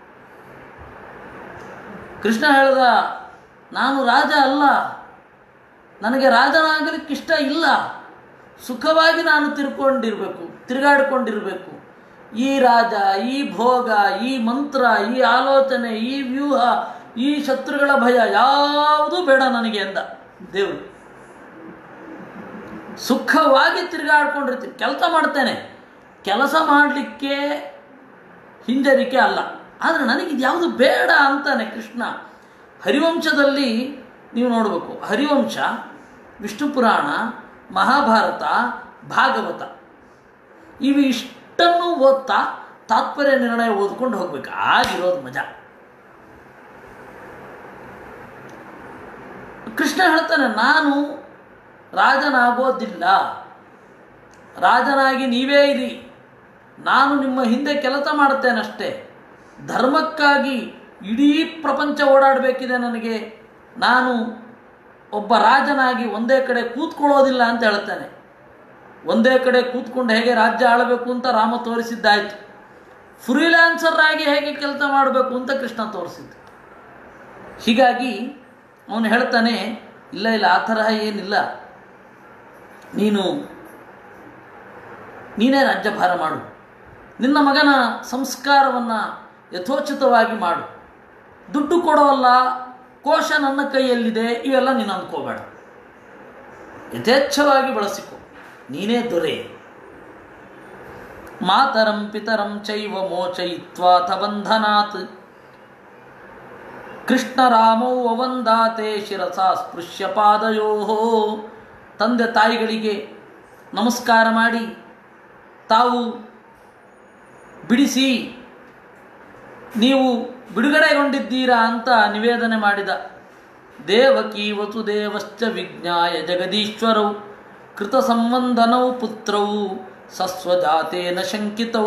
ಕೃಷ್ಣ ಹೇಳ್ದ ನಾನು ರಾಜ ಅಲ್ಲ ನನಗೆ ರಾಜನಾಗಲಿಕ್ಕೆ ಇಷ್ಟ ಇಲ್ಲ ಸುಖವಾಗಿ ನಾನು ತಿರ್ಕೊಂಡಿರಬೇಕು ತಿರುಗಾಡಿಕೊಂಡಿರಬೇಕು ಈ ರಾಜ ಈ ಭೋಗ ಈ ಮಂತ್ರ ಈ ಆಲೋಚನೆ ಈ ವ್ಯೂಹ ಈ ಶತ್ರುಗಳ ಭಯ ಯಾವುದೂ ಬೇಡ ನನಗೆ ಎಂದ ದೇವರು ಸುಖವಾಗಿ ತಿರುಗಾಡ್ಕೊಂಡಿರ್ತೀನಿ ಕೆಲಸ ಮಾಡ್ತೇನೆ ಕೆಲಸ ಮಾಡಲಿಕ್ಕೆ ಹಿಂಜರಿಕೆ ಅಲ್ಲ ಆದರೆ ನನಗೆ ಯಾವುದು ಬೇಡ ಅಂತಾನೆ ಕೃಷ್ಣ ಹರಿವಂಶದಲ್ಲಿ ನೀವು ನೋಡಬೇಕು ಹರಿವಂಶ ವಿಷ್ಣು ಪುರಾಣ ಮಹಾಭಾರತ ಭಾಗವತ ಇವು ಇಷ್ಟನ್ನು ಓದ್ತಾ ತಾತ್ಪರ್ಯ ನಿರ್ಣಯ ಓದ್ಕೊಂಡು ಹೋಗ್ಬೇಕು ಆಗಿರೋದು ಮಜಾ ಕೃಷ್ಣ ಹೇಳ್ತಾನೆ ನಾನು ರಾಜನಾಗೋದಿಲ್ಲ ರಾಜನಾಗಿ ನೀವೇ ಇರಿ ನಾನು ನಿಮ್ಮ ಹಿಂದೆ ಕೆಲಸ ಮಾಡುತ್ತೇನಷ್ಟೇ ಧರ್ಮಕ್ಕಾಗಿ ಇಡೀ ಪ್ರಪಂಚ ಓಡಾಡಬೇಕಿದೆ ನನಗೆ ನಾನು ಒಬ್ಬ ರಾಜನಾಗಿ ಒಂದೇ ಕಡೆ ಕೂತ್ಕೊಳ್ಳೋದಿಲ್ಲ ಅಂತ ಹೇಳ್ತಾನೆ ಒಂದೇ ಕಡೆ ಕೂತ್ಕೊಂಡು ಹೇಗೆ ರಾಜ್ಯ ಆಳಬೇಕು ಅಂತ ರಾಮ ತೋರಿಸಿದ್ದಾಯ್ತು ಫ್ರೀಲ್ಯಾನ್ಸರ್ ಆಗಿ ಹೇಗೆ ಕೆಲಸ ಮಾಡಬೇಕು ಅಂತ ಕೃಷ್ಣ ತೋರಿಸಿದ್ದು ಹೀಗಾಗಿ ಅವನು ಹೇಳ್ತಾನೆ ಇಲ್ಲ ಇಲ್ಲ ಆ ತರಹ ಏನಿಲ್ಲ ನೀನು ನೀನೇ ರಾಜ್ಯಭಾರ ಮಾಡು ನಿನ್ನ ಮಗನ ಸಂಸ್ಕಾರವನ್ನು ಯಥೋಚಿತವಾಗಿ ಮಾಡು ದುಡ್ಡು ಕೊಡೋಲ್ಲ ಕೋಶ ನನ್ನ ಕೈಯಲ್ಲಿದೆ ಇವೆಲ್ಲ ನೀನು ಅಂದ್ಕೋಬೇಡ ಯಥೇಚ್ಛವಾಗಿ ಬಳಸಿಕೊ ನೀನೇ ದೊರೆ ಮಾತರಂ ಪಿತರಂ ಚೈವ ಮೋಚಯಿತ್ವಾಥ ಬಂಧನಾತ್ ಕೃಷ್ಣರಾಮೌ ಅವಂದಾತೆ ಶಿರಸ ಸ್ಪೃಶ್ಯ ಪಾದಯೋ ತಂದೆ ತಾಯಿಗಳಿಗೆ ನಮಸ್ಕಾರ ಮಾಡಿ ತಾವು ಬಿಡಿಸಿ ನೀವು ಬಿಡುಗಡೆಗೊಂಡಿದ್ದೀರಾ ಅಂತ ನಿವೇದನೆ ಮಾಡಿದ ದೇವಕಿ ವಸುದೇವಶ್ಚ ವಿಜ್ಞಾಯ ಜಗದೀಶ್ವರೌ ಕೃತ ಸಂಬಂಧನೌ ಪುತ್ರೌ ಸಸ್ವಜಾತೇನ ಶಂಕಿತೌ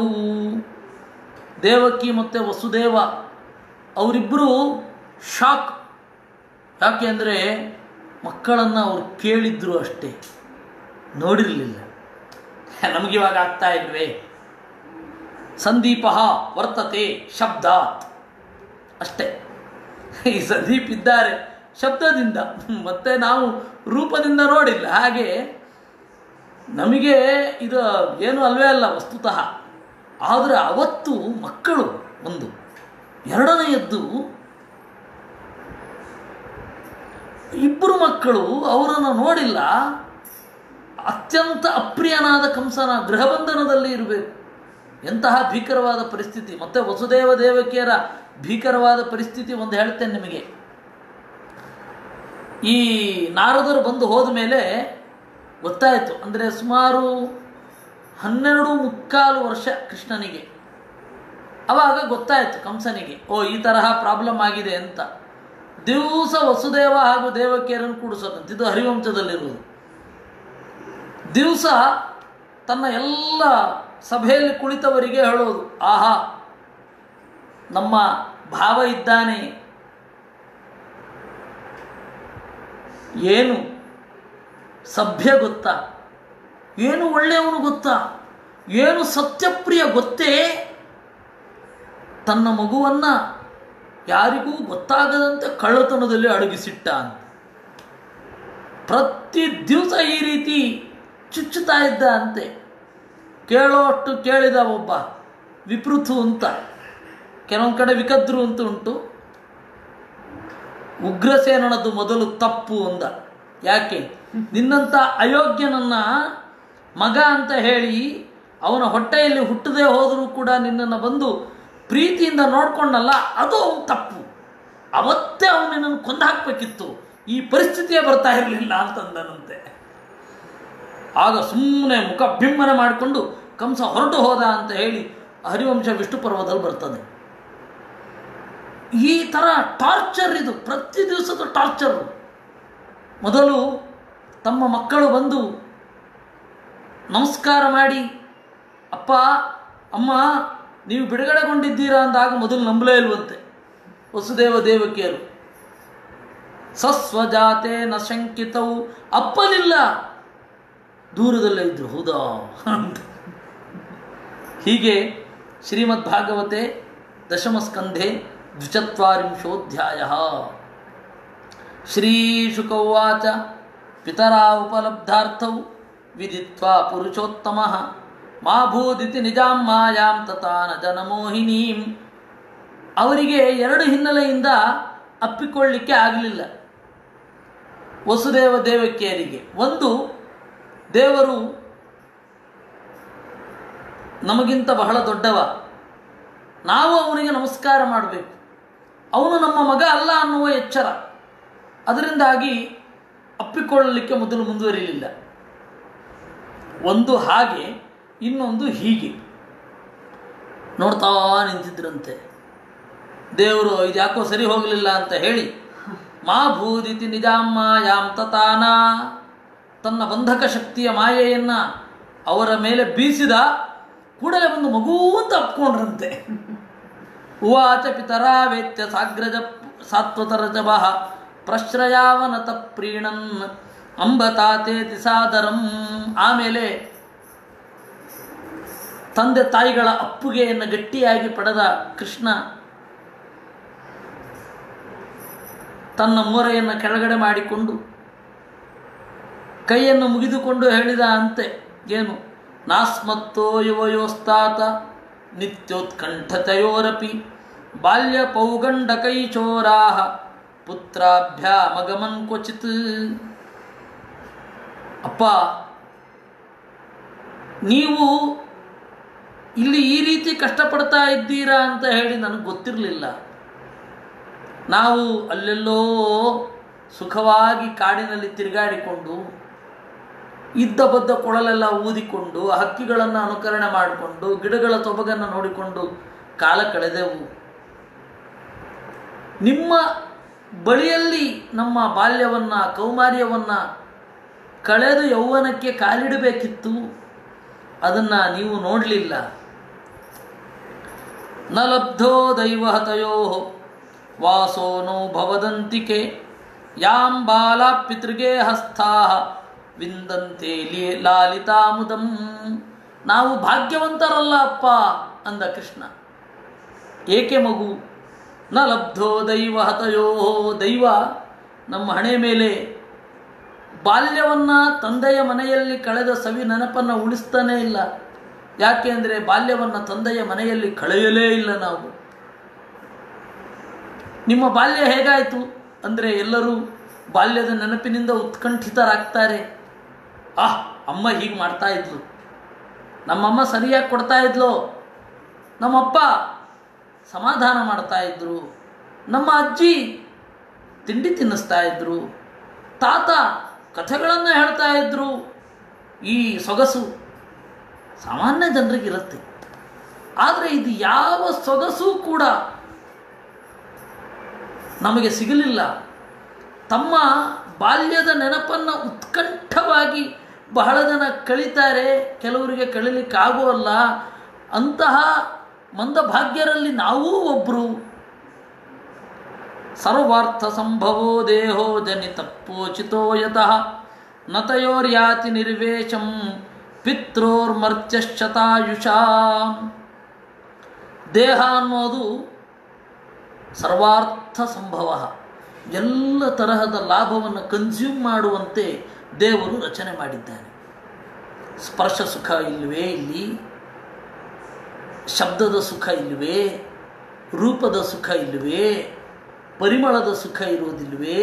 ದೇವಕಿ ಮತ್ತು ವಸುದೇವ ಅವರಿಬ್ಬರು ಶಾಕ್ ಯಾಕೆ ಅಂದರೆ ಮಕ್ಕಳನ್ನು ಅವ್ರು ಕೇಳಿದ್ರು ಅಷ್ಟೇ ನೋಡಿರಲಿಲ್ಲ ನಮಗಿವಾಗ ಆಗ್ತಾ ಇಲ್ವೇ ಸಂದೀಪ ವರ್ತತೆ ಶಬ್ದಾತ್ ಅಷ್ಟೇ ಈ ಸಂದೀಪ್ ಇದ್ದಾರೆ ಶಬ್ದದಿಂದ ಮತ್ತೆ ನಾವು ರೂಪದಿಂದ ನೋಡಿಲ್ಲ ಹಾಗೆ ನಮಗೆ ಇದು ಏನು ಅಲ್ವೇ ಅಲ್ಲ ವಸ್ತುತಃ ಆದರೆ ಅವತ್ತು ಮಕ್ಕಳು ಒಂದು ಎರಡನೆಯದ್ದು ಇಬ್ಬರು ಮಕ್ಕಳು ಅವರನ್ನು ನೋಡಿಲ್ಲ ಅತ್ಯಂತ ಅಪ್ರಿಯನಾದ ಕಂಸನ ಗೃಹಬಂಧನದಲ್ಲಿ ಇರಬೇಕು ಎಂತಹ ಭೀಕರವಾದ ಪರಿಸ್ಥಿತಿ ಮತ್ತೆ ವಸುದೇವ ದೇವಕಿಯರ ಭೀಕರವಾದ ಪರಿಸ್ಥಿತಿ ಒಂದು ಹೇಳ್ತೇನೆ ನಿಮಗೆ ಈ ನಾರದರು ಬಂದು ಹೋದ ಮೇಲೆ ಗೊತ್ತಾಯಿತು ಅಂದರೆ ಸುಮಾರು ಹನ್ನೆರಡು ಮುಕ್ಕಾಲು ವರ್ಷ ಕೃಷ್ಣನಿಗೆ ಅವಾಗ ಗೊತ್ತಾಯಿತು ಕಂಸನಿಗೆ ಓ ಈ ತರಹ ಪ್ರಾಬ್ಲಮ್ ಆಗಿದೆ ಅಂತ ದಿವಸ ವಸುದೇವ ಹಾಗೂ ದೇವಕಿಯರನ್ನು ಕೂಡಿಸೋದಂತ ಇದು ಹರಿವಂಶದಲ್ಲಿರುವುದು ದಿವಸ ತನ್ನ ಎಲ್ಲ ಸಭೆಯಲ್ಲಿ ಕುಳಿತವರಿಗೆ ಹೇಳೋದು ಆಹಾ ನಮ್ಮ ಭಾವ ಇದ್ದಾನೆ ಏನು ಸಭ್ಯ ಗೊತ್ತಾ ಏನು ಒಳ್ಳೆಯವನು ಗೊತ್ತಾ ಏನು ಸತ್ಯಪ್ರಿಯ ಗೊತ್ತೇ ತನ್ನ ಮಗುವನ್ನ ಯಾರಿಗೂ ಗೊತ್ತಾಗದಂತೆ ಕಳ್ಳತನದಲ್ಲಿ ಅಡಗಿಸಿಟ್ಟ ಅಂತ ಪ್ರತಿ ದಿವಸ ಈ ರೀತಿ ಚುಚ್ಚುತ್ತಾ ಇದ್ದ ಅಂತೆ ಕೇಳೋಷ್ಟು ಕೇಳಿದ ಒಬ್ಬ ವಿಪೃಥು ಅಂತ ಕೆಲವೊಂದು ಕಡೆ ವಿಕದ್ರು ಅಂತ ಉಂಟು ಉಗ್ರಸೇನನದು ಮೊದಲು ತಪ್ಪು ಅಂದ ಯಾಕೆ ನಿನ್ನಂಥ ಅಯೋಗ್ಯನನ್ನ ಮಗ ಅಂತ ಹೇಳಿ ಅವನ ಹೊಟ್ಟೆಯಲ್ಲಿ ಹುಟ್ಟದೇ ಹೋದರೂ ಕೂಡ ನಿನ್ನನ್ನು ಬಂದು ಪ್ರೀತಿಯಿಂದ ನೋಡ್ಕೊಂಡಲ್ಲ ಅದು ಅವನ ತಪ್ಪು ಅವತ್ತೇ ಅವನು ನಿನ್ನನ್ನು ಕೊಂದು ಹಾಕಬೇಕಿತ್ತು ಈ ಪರಿಸ್ಥಿತಿಯೇ ಬರ್ತಾ ಇರಲಿಲ್ಲ ಅಂತಂದನಂತೆ ಆಗ ಸುಮ್ಮನೆ ಮುಖ ಬಿಮ್ಮನೆ ಮಾಡಿಕೊಂಡು ಕಂಸ ಹೊರಟು ಹೋದ ಅಂತ ಹೇಳಿ ಹರಿವಂಶ ವಿಷ್ಣು ಪರ್ವದಲ್ಲಿ ಬರ್ತದೆ ಈ ಥರ ಟಾರ್ಚರ್ ಇದು ಪ್ರತಿ ದಿವಸದ ಟಾರ್ಚರ್ ಮೊದಲು ತಮ್ಮ ಮಕ್ಕಳು ಬಂದು ನಮಸ್ಕಾರ ಮಾಡಿ ಅಪ್ಪ ಅಮ್ಮ ನೀವು ಬಿಡುಗಡೆಗೊಂಡಿದ್ದೀರಾ ಅಂದಾಗ ಮೊದಲು ನಂಬಲೇ ಇಲ್ವಂತೆ ವಸುದೇವ ದೇವಕಿಯರು ಸಸ್ವಜಾತೆ ನ ಶಂಕಿತವು ಅಪ್ಪಲಿಲ್ಲ ದೂರದಲ್ಲೇ ಇದ್ರು ಹೌದಾ ಅಂತ ಹೀಗೆ ಶ್ರೀಮದ್ ಭಾಗವತೆ ದಶಮಸ್ಕಂಧೆ ದ್ವಿಚತ್ವರಿಂಶೋಧ್ಯಾಯ ಶ್ರೀಶುಕ ಉವಾಚ ಪಿತರಾ ಉಪಲಬ್ಧಾರ್ಥೌ ವಿದಿತ್ವಾ ಪುರುಷೋತ್ತಮ ಮಾ ಭೂದಿತಿ ನಿಜಾಂ ಮಾಯಾಂ ತಥಾ ನ ಜನಮೋಹಿನೀಂ ಅವರಿಗೆ ಎರಡು ಹಿನ್ನೆಲೆಯಿಂದ ಅಪ್ಪಿಕೊಳ್ಳಿಕ್ಕೆ ಆಗಲಿಲ್ಲ ವಸುದೇವ ದೇವಕಿಯರಿಗೆ ಒಂದು ದೇವರು ನಮಗಿಂತ ಬಹಳ ದೊಡ್ಡವ ನಾವು ಅವನಿಗೆ ನಮಸ್ಕಾರ ಮಾಡಬೇಕು ಅವನು ನಮ್ಮ ಮಗ ಅಲ್ಲ ಅನ್ನುವ ಎಚ್ಚರ ಅದರಿಂದಾಗಿ ಅಪ್ಪಿಕೊಳ್ಳಲಿಕ್ಕೆ ಮೊದಲು ಮುಂದುವರಿಲಿಲ್ಲ ಒಂದು ಹಾಗೆ ಇನ್ನೊಂದು ಹೀಗೆ ನೋಡ್ತಾ ನಿಂತಿದ್ರಂತೆ ದೇವರು ಇದು ಯಾಕೋ ಸರಿ ಹೋಗಲಿಲ್ಲ ಅಂತ ಹೇಳಿ ಮಾ ಭೂದಿತಿ ನಿಜಾಂ ಮಾಯಾಂ ತತಾನ ತನ್ನ ಬಂಧಕ ಶಕ್ತಿಯ ಮಾಯೆಯನ್ನು ಅವರ ಮೇಲೆ ಬೀಸಿದ ಕೂಡಲೇ ಒಂದು ಮಗು ಅಂತ ಅಪ್ಕೊಂಡ್ರಂತೆ ಉವಾಚ ಪಿತರಾ ವೇತ್ಯ ಸಾಗ್ರಜ ಸಾತ್ವತರಜಬಃ ಪ್ರಶ್ರಯಾವನತ ಪ್ರೀಣನ್ ಅಂಬತಾತೇತಿ ಸಾದರಂ ಆಮೇಲೆ ತಂದೆ ತಾಯಿಗಳ ಅಪ್ಪುಗೆಯನ್ನು ಗಟ್ಟಿಯಾಗಿ ಪಡೆದ ಕೃಷ್ಣ ತನ್ನ ಮೂರೆಯನ್ನು ಕೆಳಗಡೆ ಮಾಡಿಕೊಂಡು ಕೈಯನ್ನು ಮುಗಿದುಕೊಂಡು ಹೇಳಿದ ಅಂತೆ ಏನು ನಾಸ್ಮತ್ತೋ ಯುವಯೋಸ್ತಾತ ನಿತ್ಯೋತ್ಕಂಠತೆಯೋರಪಿ ಬಾಲ್ಯ ಪೌಗಂಡಕೈಚೋರಾ ಪುತ್ರಾಭ್ಯಾಮಗಮನ್ ಕ್ವಚಿತ್ ಅಪ್ಪ ನೀವು ಇಲ್ಲಿ ಈ ರೀತಿ ಕಷ್ಟಪಡ್ತಾ ಇದ್ದೀರಾ ಅಂತ ಹೇಳಿ ನನಗೆ ಗೊತ್ತಿರಲಿಲ್ಲ ನಾವು ಅಲ್ಲೆಲ್ಲೋ ಸುಖವಾಗಿ ಕಾಡಿನಲ್ಲಿ ತಿರುಗಾಡಿಕೊಂಡು ಇದ್ದ ಬದ್ದ ಕೊಳಲೆಲ್ಲ ಊದಿಕೊಂಡು ಹಕ್ಕಿಗಳನ್ನು ಅನುಕರಣೆ ಮಾಡಿಕೊಂಡು ಗಿಡಗಳ ತೊಬಗನ್ನು ನೋಡಿಕೊಂಡು ಕಾಲ ಕಳೆದೆವು ನಿಮ್ಮ ಬಳಿಯಲ್ಲಿ ನಮ್ಮ ಬಾಲ್ಯವನ್ನು ಕೌಮಾರ್ಯವನ್ನು ಕಳೆದು ಯೌವನಕ್ಕೆ ಕಾಲಿಡಬೇಕಿತ್ತು ಅದನ್ನು ನೀವು ನೋಡಲಿಲ್ಲ ನ ಲಬ್ಧೋ ದೈವಹತಯೋ ವಾಸೋ ನೋ ಭವದಂತಿಕೆ ಯಾಂ ಬಾಲ ಪಿತೃಗೆ ಹಸ್ಥಾ ವಿಂದಂತೆ ಲಿ- ಲಾಲಿತಾಮುದಂ ನಾವು ಭಾಗ್ಯವಂತರಲ್ಲ ಅಪ್ಪ ಅಂದ ಕೃಷ್ಣ ಏಕೆ ಮಗು ನ ಲಬ್ಧೋ ದೈವ ಹತಯೋ ದೈವ ನಮ್ಮ ಹಣೆ ಮೇಲೆ ಬಾಲ್ಯವನ್ನು ತಂದೆಯ ಮನೆಯಲ್ಲಿ ಕಳೆದ ಸವಿ ನೆನಪನ್ನು ಉಳಿಸ್ತಾನೇ ಇಲ್ಲ ಯಾಕೆ ಅಂದರೆ ಬಾಲ್ಯವನ್ನು ತಂದೆಯ ಮನೆಯಲ್ಲಿ ಕಳೆಯಲೇ ಇಲ್ಲ ನಾವು ನಿಮ್ಮ ಬಾಲ್ಯ ಹೇಗಾಯಿತು ಅಂದರೆ ಎಲ್ಲರೂ ಬಾಲ್ಯದ ನೆನಪಿನಿಂದ ಉತ್ಕಂಠಿತರಾಗ್ತಾರೆ ಆಹ್ ಅಮ್ಮ ಹೀಗೆ ಮಾಡ್ತಾ ಇದ್ಲು ನಮ್ಮಮ್ಮ ಸರಿಯಾಗಿ ಕೊಡ್ತಾ ಇದ್ಲು ನಮ್ಮಪ್ಪ ಸಮಾಧಾನ ಮಾಡ್ತಾ ಇದ್ರು ನಮ್ಮ ಅಜ್ಜಿ ತಿಂಡಿ ತಿನ್ನಿಸ್ತಾ ಇದ್ರು ತಾತ ಕಥೆಗಳನ್ನು ಹೇಳ್ತಾ ಇದ್ರು ಈ ಸೊಗಸು ಸಾಮಾನ್ಯ ಜನರಿಗಿರುತ್ತೆ ಆದರೆ ಇದು ಯಾವ ಸೊಗಸು ಕೂಡ ನಮಗೆ ಸಿಗಲಿಲ್ಲ ತಮ್ಮ ಬಾಲ್ಯದ ನೆನಪನ್ನು ಉತ್ಕಂಠವಾಗಿ ಬಹಳ ಜನ ಕಳಿತಾರೆ ಕೆಲವರಿಗೆ ಕಳಿಲಿಕ್ಕಾಗೋಲ್ಲ ಅಂತಹ ಮಂದಭಾಗ್ಯರಲ್ಲಿ ನಾವೂ ಒಬ್ಬರು ಸರ್ವಾರ್ಥ ಸಂಭವೋ ದೇಹೋ ಜನಿತ ಪೋಚಿತೋ ಯತಃ ನತಯೋರ್ಯಾತಿ ನಿರ್ವೇಶಂ ಪಿತ್ರೋರ್ಮರ್ತ್ಯಶ್ಚತಾಯುಷ ದೇಹ ಅನ್ನೋದು ಸರ್ವಾರ್ಥ ಸಂಭವ ಎಲ್ಲ ತರಹದ ಲಾಭವನ್ನು ಕನ್ಸ್ಯೂಮ್ ಮಾಡುವಂತೆ ದೇವರು ರಚನೆ ಮಾಡಿದ್ದಾನೆ ಸ್ಪರ್ಶ ಸುಖ ಇಲ್ಲವೇ ಇಲ್ಲಿ ಶಬ್ದದ ಸುಖ ಇಲ್ಲವೇ ರೂಪದ ಸುಖ ಇಲ್ಲವೇ ಪರಿಮಳದ ಸುಖ ಇರುವುದಿಲ್ವೇ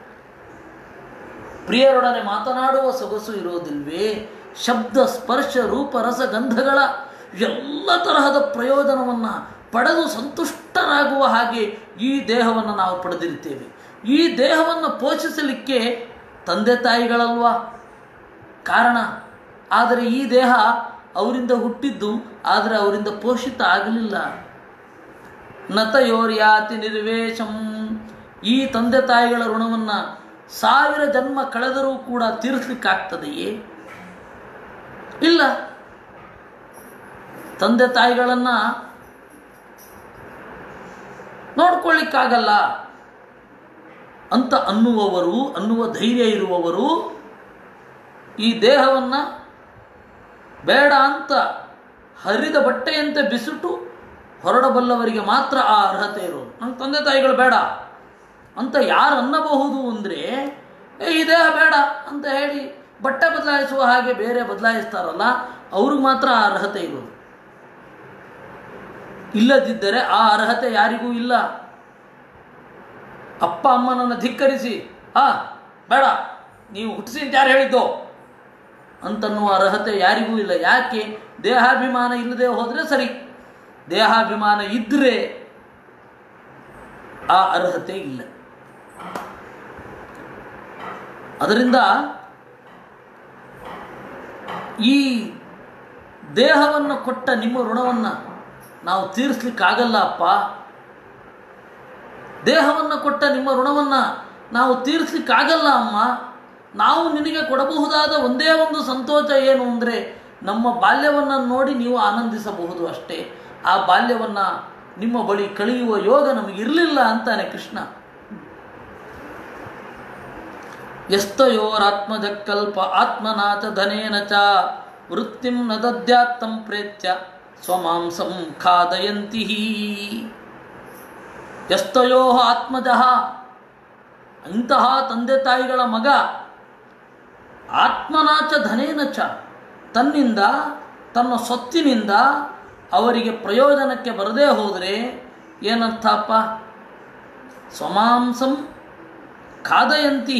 ಪ್ರಿಯರೊಡನೆ ಮಾತನಾಡುವ ಸೊಗಸು ಇರುವುದಿಲ್ವೇ ಶಬ್ದ ಸ್ಪರ್ಶ ರೂಪ ರಸ ಗಂಧಗಳ ಎಲ್ಲ ತರಹದ ಪ್ರಯೋಜನವನ್ನು ಪಡೆದು ಸಂತುಷ್ಟರಾಗುವ ಹಾಗೆ ಈ ದೇಹವನ್ನು ನಾವು ಪಡೆದಿರ್ತೇವೆ ಈ ದೇಹವನ್ನು ಪೋಷಿಸಲಿಕ್ಕೆ ತಂದೆ ತಾಯಿಗಳಲ್ವಾ ಕಾರಣ ಆದರೆ ಈ ದೇಹ ಅವರಿಂದ ಹುಟ್ಟಿದ್ದು ಆದರೆ ಅವರಿಂದ ಪೋಷಿತ ಆಗಲಿಲ್ಲ ನತಯೋರ್ಯಾತಿ ನಿರ್ವೇಶಂ ಈ ತಂದೆ ತಾಯಿಗಳ ಋಣವನ್ನು ಸಾವಿರ ಜನ್ಮ ಕಳೆದರೂ ಕೂಡ ತೀರಿಸ್ಲಿಕ್ಕಾಗ್ತದೆಯೇ ಇಲ್ಲ ತಂದೆ ತಾಯಿಗಳನ್ನು ನೋಡ್ಕೊಳ್ಳಿಕ್ಕಾಗಲ್ಲ ಅಂತ ಅನ್ನುವವರು ಅನ್ನುವ ಧೈರ್ಯ ಇರುವವರು ಈ ದೇಹವನ್ನು ಬೇಡ ಅಂತ ಹರಿದ ಬಟ್ಟೆಯಂತೆ ಬಿಸಿಟು ಹೊರಡಬಲ್ಲವರಿಗೆ ಮಾತ್ರ ಆ ಅರ್ಹತೆ ಇರೋದು ನಮ್ಮ ತಂದೆ ತಾಯಿಗಳು ಬೇಡ ಅಂತ ಯಾರು ಅನ್ನಬಹುದು ಅಂದರೆ ಏ ಈ ದೇಹ ಬೇಡ ಅಂತ ಹೇಳಿ ಬಟ್ಟೆ ಬದಲಾಯಿಸುವ ಹಾಗೆ ಬೇರೆ ಬದಲಾಯಿಸ್ತಾರಲ್ಲ ಅವ್ರಿಗೆ ಮಾತ್ರ ಆ ಅರ್ಹತೆ ಇರೋದು ಇಲ್ಲದಿದ್ದರೆ ಆ ಅರ್ಹತೆ ಯಾರಿಗೂ ಇಲ್ಲ ಅಪ್ಪ ಅಮ್ಮನನ್ನು ಧಿಕ್ಕರಿಸಿ ಆ ಬೇಡ ನೀವು ಹುಟ್ಟಿಸಿ ಅಂತ ಯಾರು ಹೇಳಿದ್ದೋ ಅಂತನ್ನುವ ಅರ್ಹತೆ ಯಾರಿಗೂ ಇಲ್ಲ ಯಾಕೆ ದೇಹಾಭಿಮಾನ ಇಲ್ಲದೆ ಹೋದರೆ ಸರಿ ದೇಹಾಭಿಮಾನ ಇದ್ದರೆ ಆ ಅರ್ಹತೆ ಇಲ್ಲ ಅದರಿಂದ ಈ ದೇಹವನ್ನು ಕೊಟ್ಟ ನಿಮ್ಮ ಋಣವನ್ನು ನಾವು ತೀರಿಸ್ಲಿಕ್ಕಾಗಲ್ಲ ಅಪ್ಪ ದೇಹವನ್ನು ಕೊಟ್ಟ ನಿಮ್ಮ ಋಣವನ್ನು ನಾವು ತೀರಿಸ್ಲಿಕ್ಕಾಗಲ್ಲ ಅಮ್ಮ ನಾವು ನಿನಗೆ ಕೊಡಬಹುದಾದ ಒಂದೇ ಒಂದು ಸಂತೋಷ ಏನು ಅಂದರೆ ನಮ್ಮ ಬಾಲ್ಯವನ್ನು ನೋಡಿ ನೀವು ಆನಂದಿಸಬಹುದು ಅಷ್ಟೇ ಆ ಬಾಲ್ಯವನ್ನು ನಿಮ್ಮ ಬಳಿ ಕಳೆಯುವ ಯೋಗ ನಮಗಿರಲಿಲ್ಲ ಅಂತಾನೆ ಕೃಷ್ಣ ಎಸ್ತಯೋರಾತ್ಮಜಕಲ್ಪ ಆತ್ಮನಾಥ ಧನೇನ ಚ ವೃತ್ತಿಂ ನ ದದ್ಯಾತ್ತಂ ಪ್ರೇತ್ಯ ಸ್ವಮಾಂಸಂ ಖಾದಯಂತಿ ಎಸ್ತಯೋ ಆತ್ಮಜಃ ಇಂತಹ ತಂದೆ ತಾಯಿಗಳ ಮಗ ಆತ್ಮನಾಚ ಧನೇನ ಚ ತನ್ನಿಂದ ತನ್ನ ಸೊತ್ತಿನಿಂದ ಅವರಿಗೆ ಪ್ರಯೋಜನಕ್ಕೆ ಬರದೇ ಹೋದರೆ ಏನರ್ಥಪ್ಪ ಸ್ವಮಾಂಸಂ ಖಾದಯಂತಿ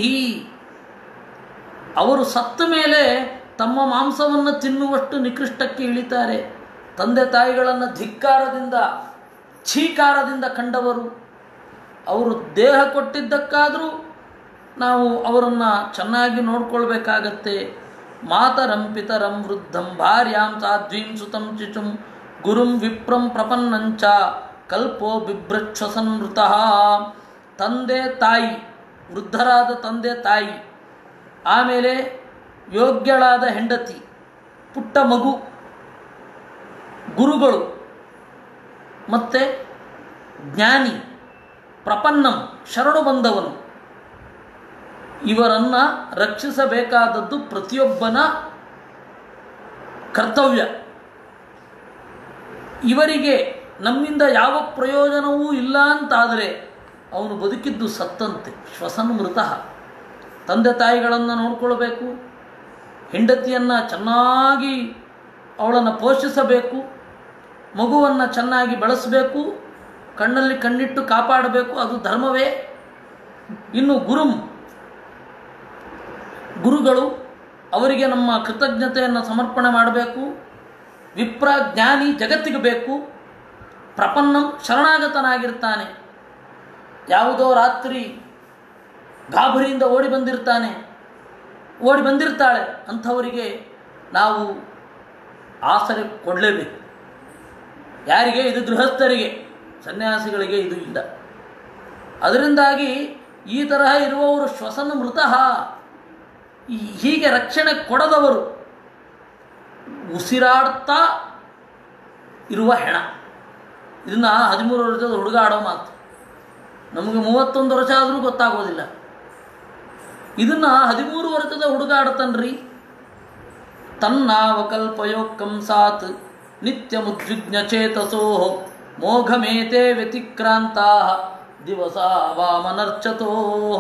ಅವರು ಸತ್ತ ಮೇಲೆ ತಮ್ಮ ಮಾಂಸವನ್ನು ತಿನ್ನುವಷ್ಟು ನಿಕೃಷ್ಟಕ್ಕೆ ಇಳಿತಾರೆ ತಂದೆ ತಾಯಿಗಳನ್ನು ಧಿಕ್ಕಾರದಿಂದ ಛೀಕಾರದಿಂದ ಕಂಡವರು ಅವರು ದೇಹ ಕೊಟ್ಟಿದ್ದಕ್ಕಾದರೂ ನಾವು ಅವರನ್ನು ಚೆನ್ನಾಗಿ ನೋಡ್ಕೊಳ್ಬೇಕಾಗತ್ತೆ ಮಾತರಂ ಪಿತರಂ ವೃದ್ಧಂ ಭಾರ್ಯಾಂ ಸಾಧ್ವೀಂ ಸುತಂ ಚಿಚುಂ ಗುರುಂ ವಿಪ್ರಂ ಪ್ರಪನ್ನಂಚ ಕಲ್ಪೋ ಬಿಭ್ರಚ್ಛಸನ್ಮೃತ ತಂದೆ ತಾಯಿ ವೃದ್ಧರಾದ ತಂದೆ ತಾಯಿ ಆಮೇಲೆ ಯೋಗ್ಯಳಾದ ಹೆಂಡತಿ ಪುಟ್ಟ ಮಗು ಗುರುಗಳು ಮತ್ತು ಜ್ಞಾನಿ ಪ್ರಪನ್ನಂ ಶರಣು ಬಂದವನು ಇವರನ್ನು ರಕ್ಷಿಸಬೇಕಾದದ್ದು ಪ್ರತಿಯೊಬ್ಬನ ಕರ್ತವ್ಯ ಇವರಿಗೆ ನಮ್ಮಿಂದ ಯಾವ ಪ್ರಯೋಜನವೂ ಇಲ್ಲ ಅಂತಾದರೆ ಅವನು ಬದುಕಿದ್ದು ಸತ್ತಂತೆ ಶ್ವಸನ್ ಮೃತ ತಂದೆ ತಾಯಿಗಳನ್ನು ನೋಡ್ಕೊಳ್ಬೇಕು ಹೆಂಡತಿಯನ್ನು ಚೆನ್ನಾಗಿ ಅವಳನ್ನು ಪೋಷಿಸಬೇಕು ಮಗುವನ್ನು ಚೆನ್ನಾಗಿ ಬೆಳೆಸಬೇಕು ಕಣ್ಣಲ್ಲಿ ಕಣ್ಣಿಟ್ಟು ಕಾಪಾಡಬೇಕು ಅದು ಧರ್ಮವೇ ಇನ್ನು ಗುರುಂ ಗುರುಗಳು ಅವರಿಗೆ ನಮ್ಮ ಕೃತಜ್ಞತೆಯನ್ನು ಸಮರ್ಪಣೆ ಮಾಡಬೇಕು ವಿಪ್ರ ಜ್ಞಾನಿ ಜಗತ್ತಿಗೆ ಬೇಕು ಪ್ರಪನ್ನಂ ಶರಣಾಗತನಾಗಿರ್ತಾನೆ ಯಾವುದೋ ರಾತ್ರಿ ಗಾಬರಿಯಿಂದ ಓಡಿ ಬಂದಿರ್ತಾನೆ ಓಡಿ ಬಂದಿರ್ತಾಳೆ ಅಂಥವರಿಗೆ ನಾವು ಆಸರೆ ಕೊಡಲೇಬೇಕು ಯಾರಿಗೆ ಇದು ಗೃಹಸ್ಥರಿಗೆ ಸನ್ಯಾಸಿಗಳಿಗೆ ಇದು ಇಲ್ಲ ಅದರಿಂದಾಗಿ ಈ ತರಹ ಇರುವವರು ಶ್ವಸನ ಮೃತಃ ಈ- ಹೀಗೆ ರಕ್ಷಣೆ ಕೊಡದವರು ಉಸಿರಾಡ್ತಾ ಇರುವ ಹೆಣ ಇದನ್ನ ಹದಿಮೂರು ವರ್ಷದ ಹುಡುಗ ಆಡೋ ಮಾತು ನಮಗೆ ಮೂವತ್ತೊಂದು ವರ್ಷ ಆದರೂ ಗೊತ್ತಾಗೋದಿಲ್ಲ ಇದನ್ನ ಹದಿಮೂರು ವರ್ಷದ ಹುಡುಗ ಆಡ್ತಾನ್ರಿ ತನ್ನಾವಕಲ್ಪಯೋ ಕಂಸಾತ್ ನಿತ್ಯ ಮುದ್ವಿಗ್ನ ಚೇತಸೋ ಮೋಘಮೇತೆ ವ್ಯತಿಕ್ರಾಂತಾ ದಿವಸ ವಾಮನರ್ಚತೋ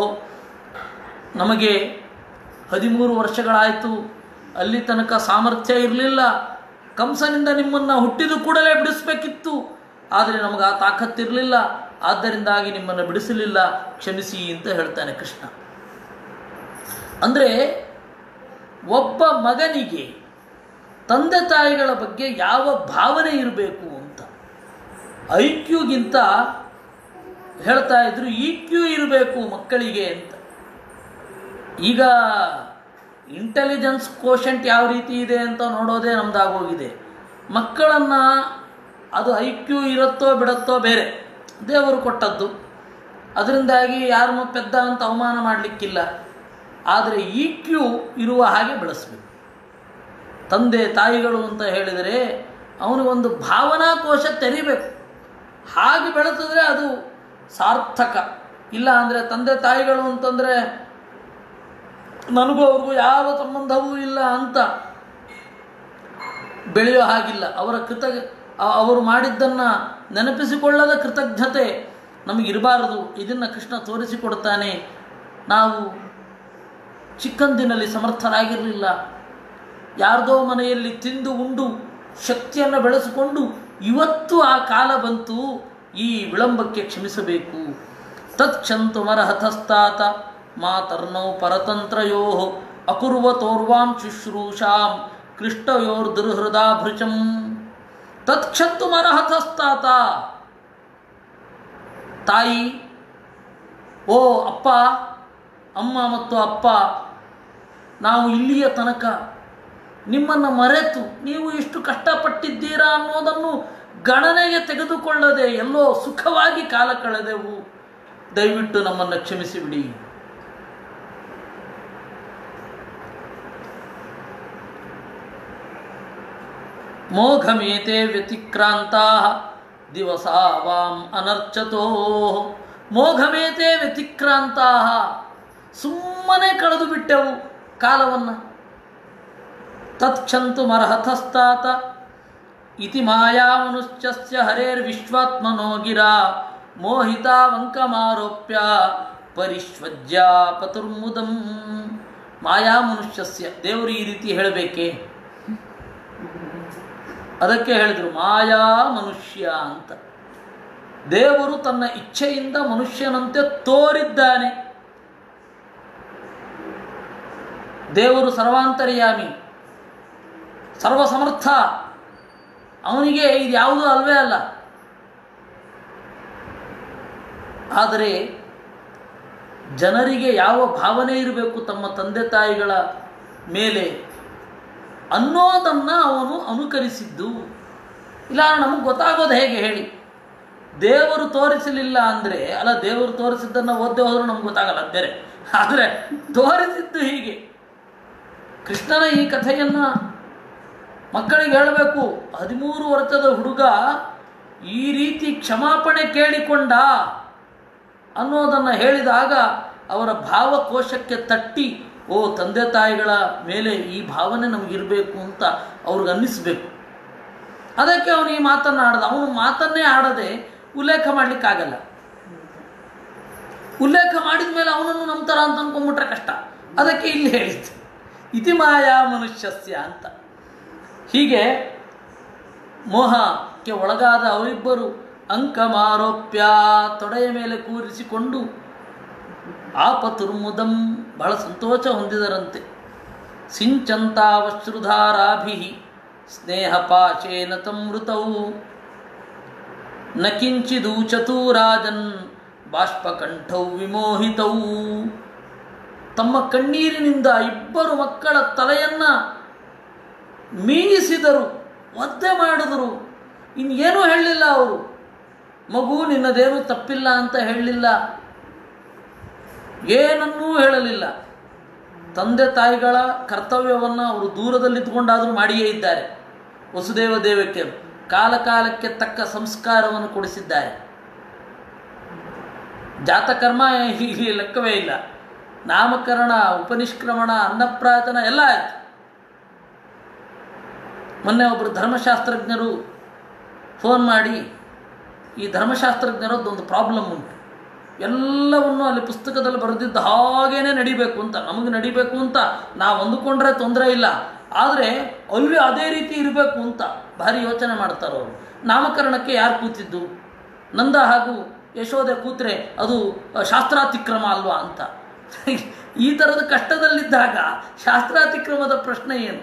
ನಮಗೆ ಹದಿಮೂರು ವರ್ಷಗಳಾಯಿತು ಅಲ್ಲಿ ತನಕ ಸಾಮರ್ಥ್ಯ ಇರಲಿಲ್ಲ ಕಂಸನಿಂದ ನಿಮ್ಮನ್ನು ಹುಟ್ಟಿದ ಕೂಡಲೇ ಬಿಡಿಸ್ಬೇಕಿತ್ತು ಆದರೆ ನಮಗೆ ಆ ತಾಕತ್ತಿರಲಿಲ್ಲ ಆದ್ದರಿಂದಾಗಿ ನಿಮ್ಮನ್ನು ಬಿಡಿಸಲಿಲ್ಲ ಕ್ಷಮಿಸಿ ಅಂತ ಹೇಳ್ತಾನೆ ಕೃಷ್ಣ ಅಂದರೆ ಒಬ್ಬ ಮಗನಿಗೆ ತಂದೆ ತಾಯಿಗಳ ಬಗ್ಗೆ ಯಾವ ಭಾವನೆ ಇರಬೇಕು ಅಂತ ಐ ಕ್ಯೂಗಿಂತ ಹೇಳ್ತಾ ಇದ್ರು ಇ ಕ್ಯೂ ಇರಬೇಕು ಮಕ್ಕಳಿಗೆ ಅಂತ ಈಗ ಇಂಟೆಲಿಜೆನ್ಸ್ ಕೋಶಂಟ್ ಯಾವ ರೀತಿ ಇದೆ ಅಂತ ನೋಡೋದೇ ನಮ್ದಾಗೋಗಿದೆ ಮಕ್ಕಳನ್ನು ಅದು ಐ ಕ್ಯೂ ಇರುತ್ತೋ ಬಿಡುತ್ತೋ ಬೇರೆ ದೇವರು ಕೊಟ್ಟದ್ದು ಅದರಿಂದಾಗಿ ಯಾರನ್ನೂ ಪೆದ್ದ ಅಂತ ಅವಮಾನ ಮಾಡಲಿಕ್ಕಿಲ್ಲ ಆದರೆ ಇ ಕ್ಯೂ ಇರುವ ಹಾಗೆ ಬೆಳೆಸಬೇಕು ತಂದೆ ತಾಯಿಗಳು ಅಂತ ಹೇಳಿದರೆ ಅವನಿಗೊಂದು ಭಾವನಾ ಕೋಶ ತೆರಿಬೇಕು ಹಾಗೆ ಬೆಳೆಸಿದ್ರೆ ಅದು ಸಾರ್ಥಕ ಇಲ್ಲ ಅಂದರೆ ತಂದೆ ತಾಯಿಗಳು ಅಂತಂದರೆ ನನಗೂ ಅವ್ರಿಗೂ ಯಾವ ಸಂಬಂಧವೂ ಇಲ್ಲ ಅಂತ ಬೆಳೆಯೋ ಹಾಗಿಲ್ಲ ಅವರ ಕೃತ ಅ- ಅವರು ಮಾಡಿದ್ದನ್ನು ನೆನಪಿಸಿಕೊಳ್ಳದ ಕೃತಜ್ಞತೆ ನಮಗಿರಬಾರದು ಇದನ್ನು ಕೃಷ್ಣ ತೋರಿಸಿಕೊಡ್ತಾನೆ ನಾವು ಚಿಕ್ಕಂದಿನಲ್ಲಿ ಸಮರ್ಥರಾಗಿರಲಿಲ್ಲ ಯಾರ್ದೋ ಮನೆಯಲ್ಲಿ ತಿಂದು ಉಂಡು ಶಕ್ತಿಯನ್ನು ಬೆಳೆಸಿಕೊಂಡು ಇವತ್ತು ಆ ಕಾಲ ಬಂತು ಈ ವಿಳಂಬಕ್ಕೆ ಕ್ಷಮಿಸಬೇಕು ತತ್ಕ್ಷಂತು ಮರಹತಸ್ತಾತ ಮಾತರ್ನೌ ಪರತಂತ್ರಯೋ ಅಕುರ್ವತೋರ್ವಾಂ ಶುಶ್ರೂಷಾಂ ಕೃಷ್ಣಯೋರ್ದುರ್ಹೃದಾಭೃಚಂ ತತ್ಕ್ಷಂತು ಮರಹತಸ್ತಾತ ತಾಯಿ ಓ ಅಪ್ಪ ಅಮ್ಮ ಮತ್ತು ಅಪ್ಪ ನಾವು ಇಲ್ಲಿಯ ತನಕ ನಿಮ್ಮನ್ನು ಮರೆತು ನೀವು ಇಷ್ಟು ಕಷ್ಟಪಟ್ಟಿದ್ದೀರಾ ಅನ್ನೋದನ್ನು ಗಣನೆಗೆ ತೆಗೆದುಕೊಳ್ಳದೆ ಎಲ್ಲೋ ಸುಖವಾಗಿ ಕಾಲ ಕಳೆದೆವು ದಯವಿಟ್ಟು ನಮ್ಮನ್ನು ಕ್ಷಮಿಸಿಬಿಡಿ ಮೋಘಮೇತೆ ವ್ಯತಿಕ್ರಾಂತಾ ದಿವಸ ವಾಂ ಅನರ್ಚತೋ ಮೋಘಮೇತೆ ವ್ಯತಿಕ್ರಾಂತಾ ಸುಮ್ಮನೆ ಕಳೆದು ಬಿಟ್ಟೆವು ಕಾಲವನ್ನು ತತ್ಕ್ಷಂತು ಮರಹತಸ್ತಾತ ಇತಿ ಮಾಯಾಮನುಶ್ಚಸ್ಯ ಹರೇರ್ವಿಶ್ವಾತ್ಮನೋ ಗಿರಾ ಮೋಹಿತಾ ವಂಕಮಾರೋಪ್ಯ ಪರಿಶ್ವಜ್ಯ ಪತುರ್ಮುದಂ ಮಾಯಾಮನುಷ್ಯಸ್ಯ ದೇವರು ಈ ರೀತಿ ಹೇಳಬೇಕೇ ಅದಕ್ಕೆ ಹೇಳಿದರು ಮಾಯಾ ಮನುಷ್ಯ ಅಂತ ದೇವರು ತನ್ನ ಇಚ್ಛೆಯಿಂದ ಮನುಷ್ಯನಂತೆ ತೋರಿದ್ದಾನೆ ದೇವರು ಸರ್ವಾಂತರ್ಯಾಮಿ ಸರ್ವಸಮರ್ಥ ಅವನಿಗೆ ಇದು ಯಾವುದೂ ಅಲ್ವೇ ಅಲ್ಲ ಆದರೆ ಜನರಿಗೆ ಯಾವ ಭಾವನೆ ಇರಬೇಕು ತಮ್ಮ ತಂದೆ ತಾಯಿಗಳ ಮೇಲೆ ಅನ್ನೋದನ್ನು ಅವನು ಅನುಕರಿಸಿದ್ದು ಇಲ್ಲ ನಮಗೆ ಗೊತ್ತಾಗೋದು ಹೇಗೆ ಹೇಳಿ ದೇವರು ತೋರಿಸಲಿಲ್ಲ ಅಂದರೆ ಅಲ್ಲ ದೇವರು ತೋರಿಸಿದ್ದನ್ನು ಓದ್ದೆ ಹೋದರೂ ನಮ್ಗೆ ಗೊತ್ತಾಗಲ್ಲ ಅದ್ ಬೇರೆ ಆದರೆ ತೋರಿಸಿದ್ದು ಹೀಗೆ ಕೃಷ್ಣನ ಈ ಕಥೆಯನ್ನು ಮಕ್ಕಳಿಗೆ ಹೇಳಬೇಕು ಹದಿಮೂರು ವರ್ಷದ ಹುಡುಗ ಈ ರೀತಿ ಕ್ಷಮಾಪಣೆ ಕೇಳಿಕೊಂಡ ಅನ್ನೋದನ್ನು ಹೇಳಿದಾಗ ಅವರ ಭಾವಕೋಶಕ್ಕೆ ತಟ್ಟಿ ಓ ತಂದೆ ತಾಯಿಗಳ ಮೇಲೆ ಈ ಭಾವನೆ ನಮಗಿರಬೇಕು ಅಂತ ಅವ್ರಿಗೆ ಅನ್ನಿಸ್ಬೇಕು ಅದಕ್ಕೆ ಅವನು ಈ ಮಾತನ್ನು ಆಡದ ಅವನು ಮಾತನ್ನೇ ಆಡದೆ ಉಲ್ಲೇಖ ಮಾಡಲಿಕ್ಕಾಗಲ್ಲ ಉಲ್ಲೇಖ ಮಾಡಿದ ಮೇಲೆ ಅವನನ್ನು ನಂಬ್ತಾರ ಅಂತ ಅನ್ಕೊಂಡ್ಬಿಟ್ರೆ ಕಷ್ಟ ಅದಕ್ಕೆ ಇಲ್ಲಿ ಹೇಳಿತ್ತು ಇತಿ ಮಾಯಾ ಮನುಷ್ಯಸ್ಯ ಅಂತ ಹೀಗೆ ಮೋಹಕ್ಕೆ ಒಳಗಾದ ಅವರಿಬ್ಬರು ಅಂಕಮಾರೋಪ್ಯ ತೊಡೆಯ ಮೇಲೆ ಕೂರಿಸಿಕೊಂಡು ಆಪತುರ್ಮುದಂ ಬಹಳ ಸಂತೋಷ ಹೊಂದಿದರಂತೆ ಸಿಂಚಂತಾವಶ್ರುಧಾರಾಭಿ ಸ್ನೇಹಪಾಶೇನ ತಮೃತೌ ನ ಕಿಂಚಿದೂಚತೂ ರಾಜನ್ ಬಾಷ್ಪಕಂಠೌ ವಿಮೋಹಿತೌ ತಮ್ಮ ಕಣ್ಣೀರಿನಿಂದ ಇಬ್ಬರು ಮಕ್ಕಳ ತಲೆಯನ್ನ ಮೀಯಿಸಿದರು ಒದ್ದೆ ಮಾಡಿದರು ಇನ್ನೇನೂ ಹೇಳಲಿಲ್ಲ ಅವರು ಮಗು ನಿನ್ನದೇನು ತಪ್ಪಿಲ್ಲ ಅಂತ ಹೇಳಲಿಲ್ಲ ಏನನ್ನೂ ಹೇಳಲಿಲ್ಲ ತಂದೆ ತಾಯಿಗಳ ಕರ್ತವ್ಯವನ್ನು ಅವರು ದೂರದಲ್ಲಿದ್ದುಕೊಂಡಾದರೂ ಮಾಡಿಯೇ ಇದ್ದಾರೆ ವಸುದೇವ ದೇವಕಿಯರು ಕಾಲ ಕಾಲಕ್ಕೆ ತಕ್ಕ ಸಂಸ್ಕಾರವನ್ನು ಕೊಡಿಸಿದ್ದಾರೆ ಜಾತಕರ್ಮ ಇಲ್ಲಿ ಲೆಕ್ಕವೇ ಇಲ್ಲ ನಾಮಕರಣ ಉಪನಿಷ್ಕ್ರಮಣ ಅನ್ನಪ್ರಾತನ ಎಲ್ಲ ಆಯಿತು ಮೊನ್ನೆ ಒಬ್ಬರು ಧರ್ಮಶಾಸ್ತ್ರಜ್ಞರು ಫೋನ್ ಮಾಡಿ ಈ ಧರ್ಮಶಾಸ್ತ್ರಜ್ಞರದ್ದೊಂದು ಪ್ರಾಬ್ಲಮ್ ಉಂಟು ಎಲ್ಲವನ್ನು ಅಲ್ಲಿ ಪುಸ್ತಕದಲ್ಲಿ ಬರೆದಿದ್ದು ಹಾಗೇನೆ ನಡಿಬೇಕು ಅಂತ ನಮಗೆ ನಡಿಬೇಕು ಅಂತ ನಾವು ಅಂದುಕೊಂಡ್ರೆ ತೊಂದರೆ ಇಲ್ಲ ಆದರೆ ಅಲ್ಲಿ ಅದೇ ರೀತಿ ಇರಬೇಕು ಅಂತ ಭಾರಿ ಯೋಚನೆ ಮಾಡ್ತಾರೆ ಅವರು ನಾಮಕರಣಕ್ಕೆ ಯಾರು ಕೂತಿದ್ದು ನಂದ ಹಾಗೂ ಯಶೋದೆ ಕೂತ್ರೆ ಅದು ಶಾಸ್ತ್ರಾತಿಕ್ರಮ ಅಲ್ವಾ ಅಂತ ಈ ಥರದ ಕಷ್ಟದಲ್ಲಿದ್ದಾಗ ಶಾಸ್ತ್ರಾತಿಕ್ರಮದ ಪ್ರಶ್ನೆ ಏನು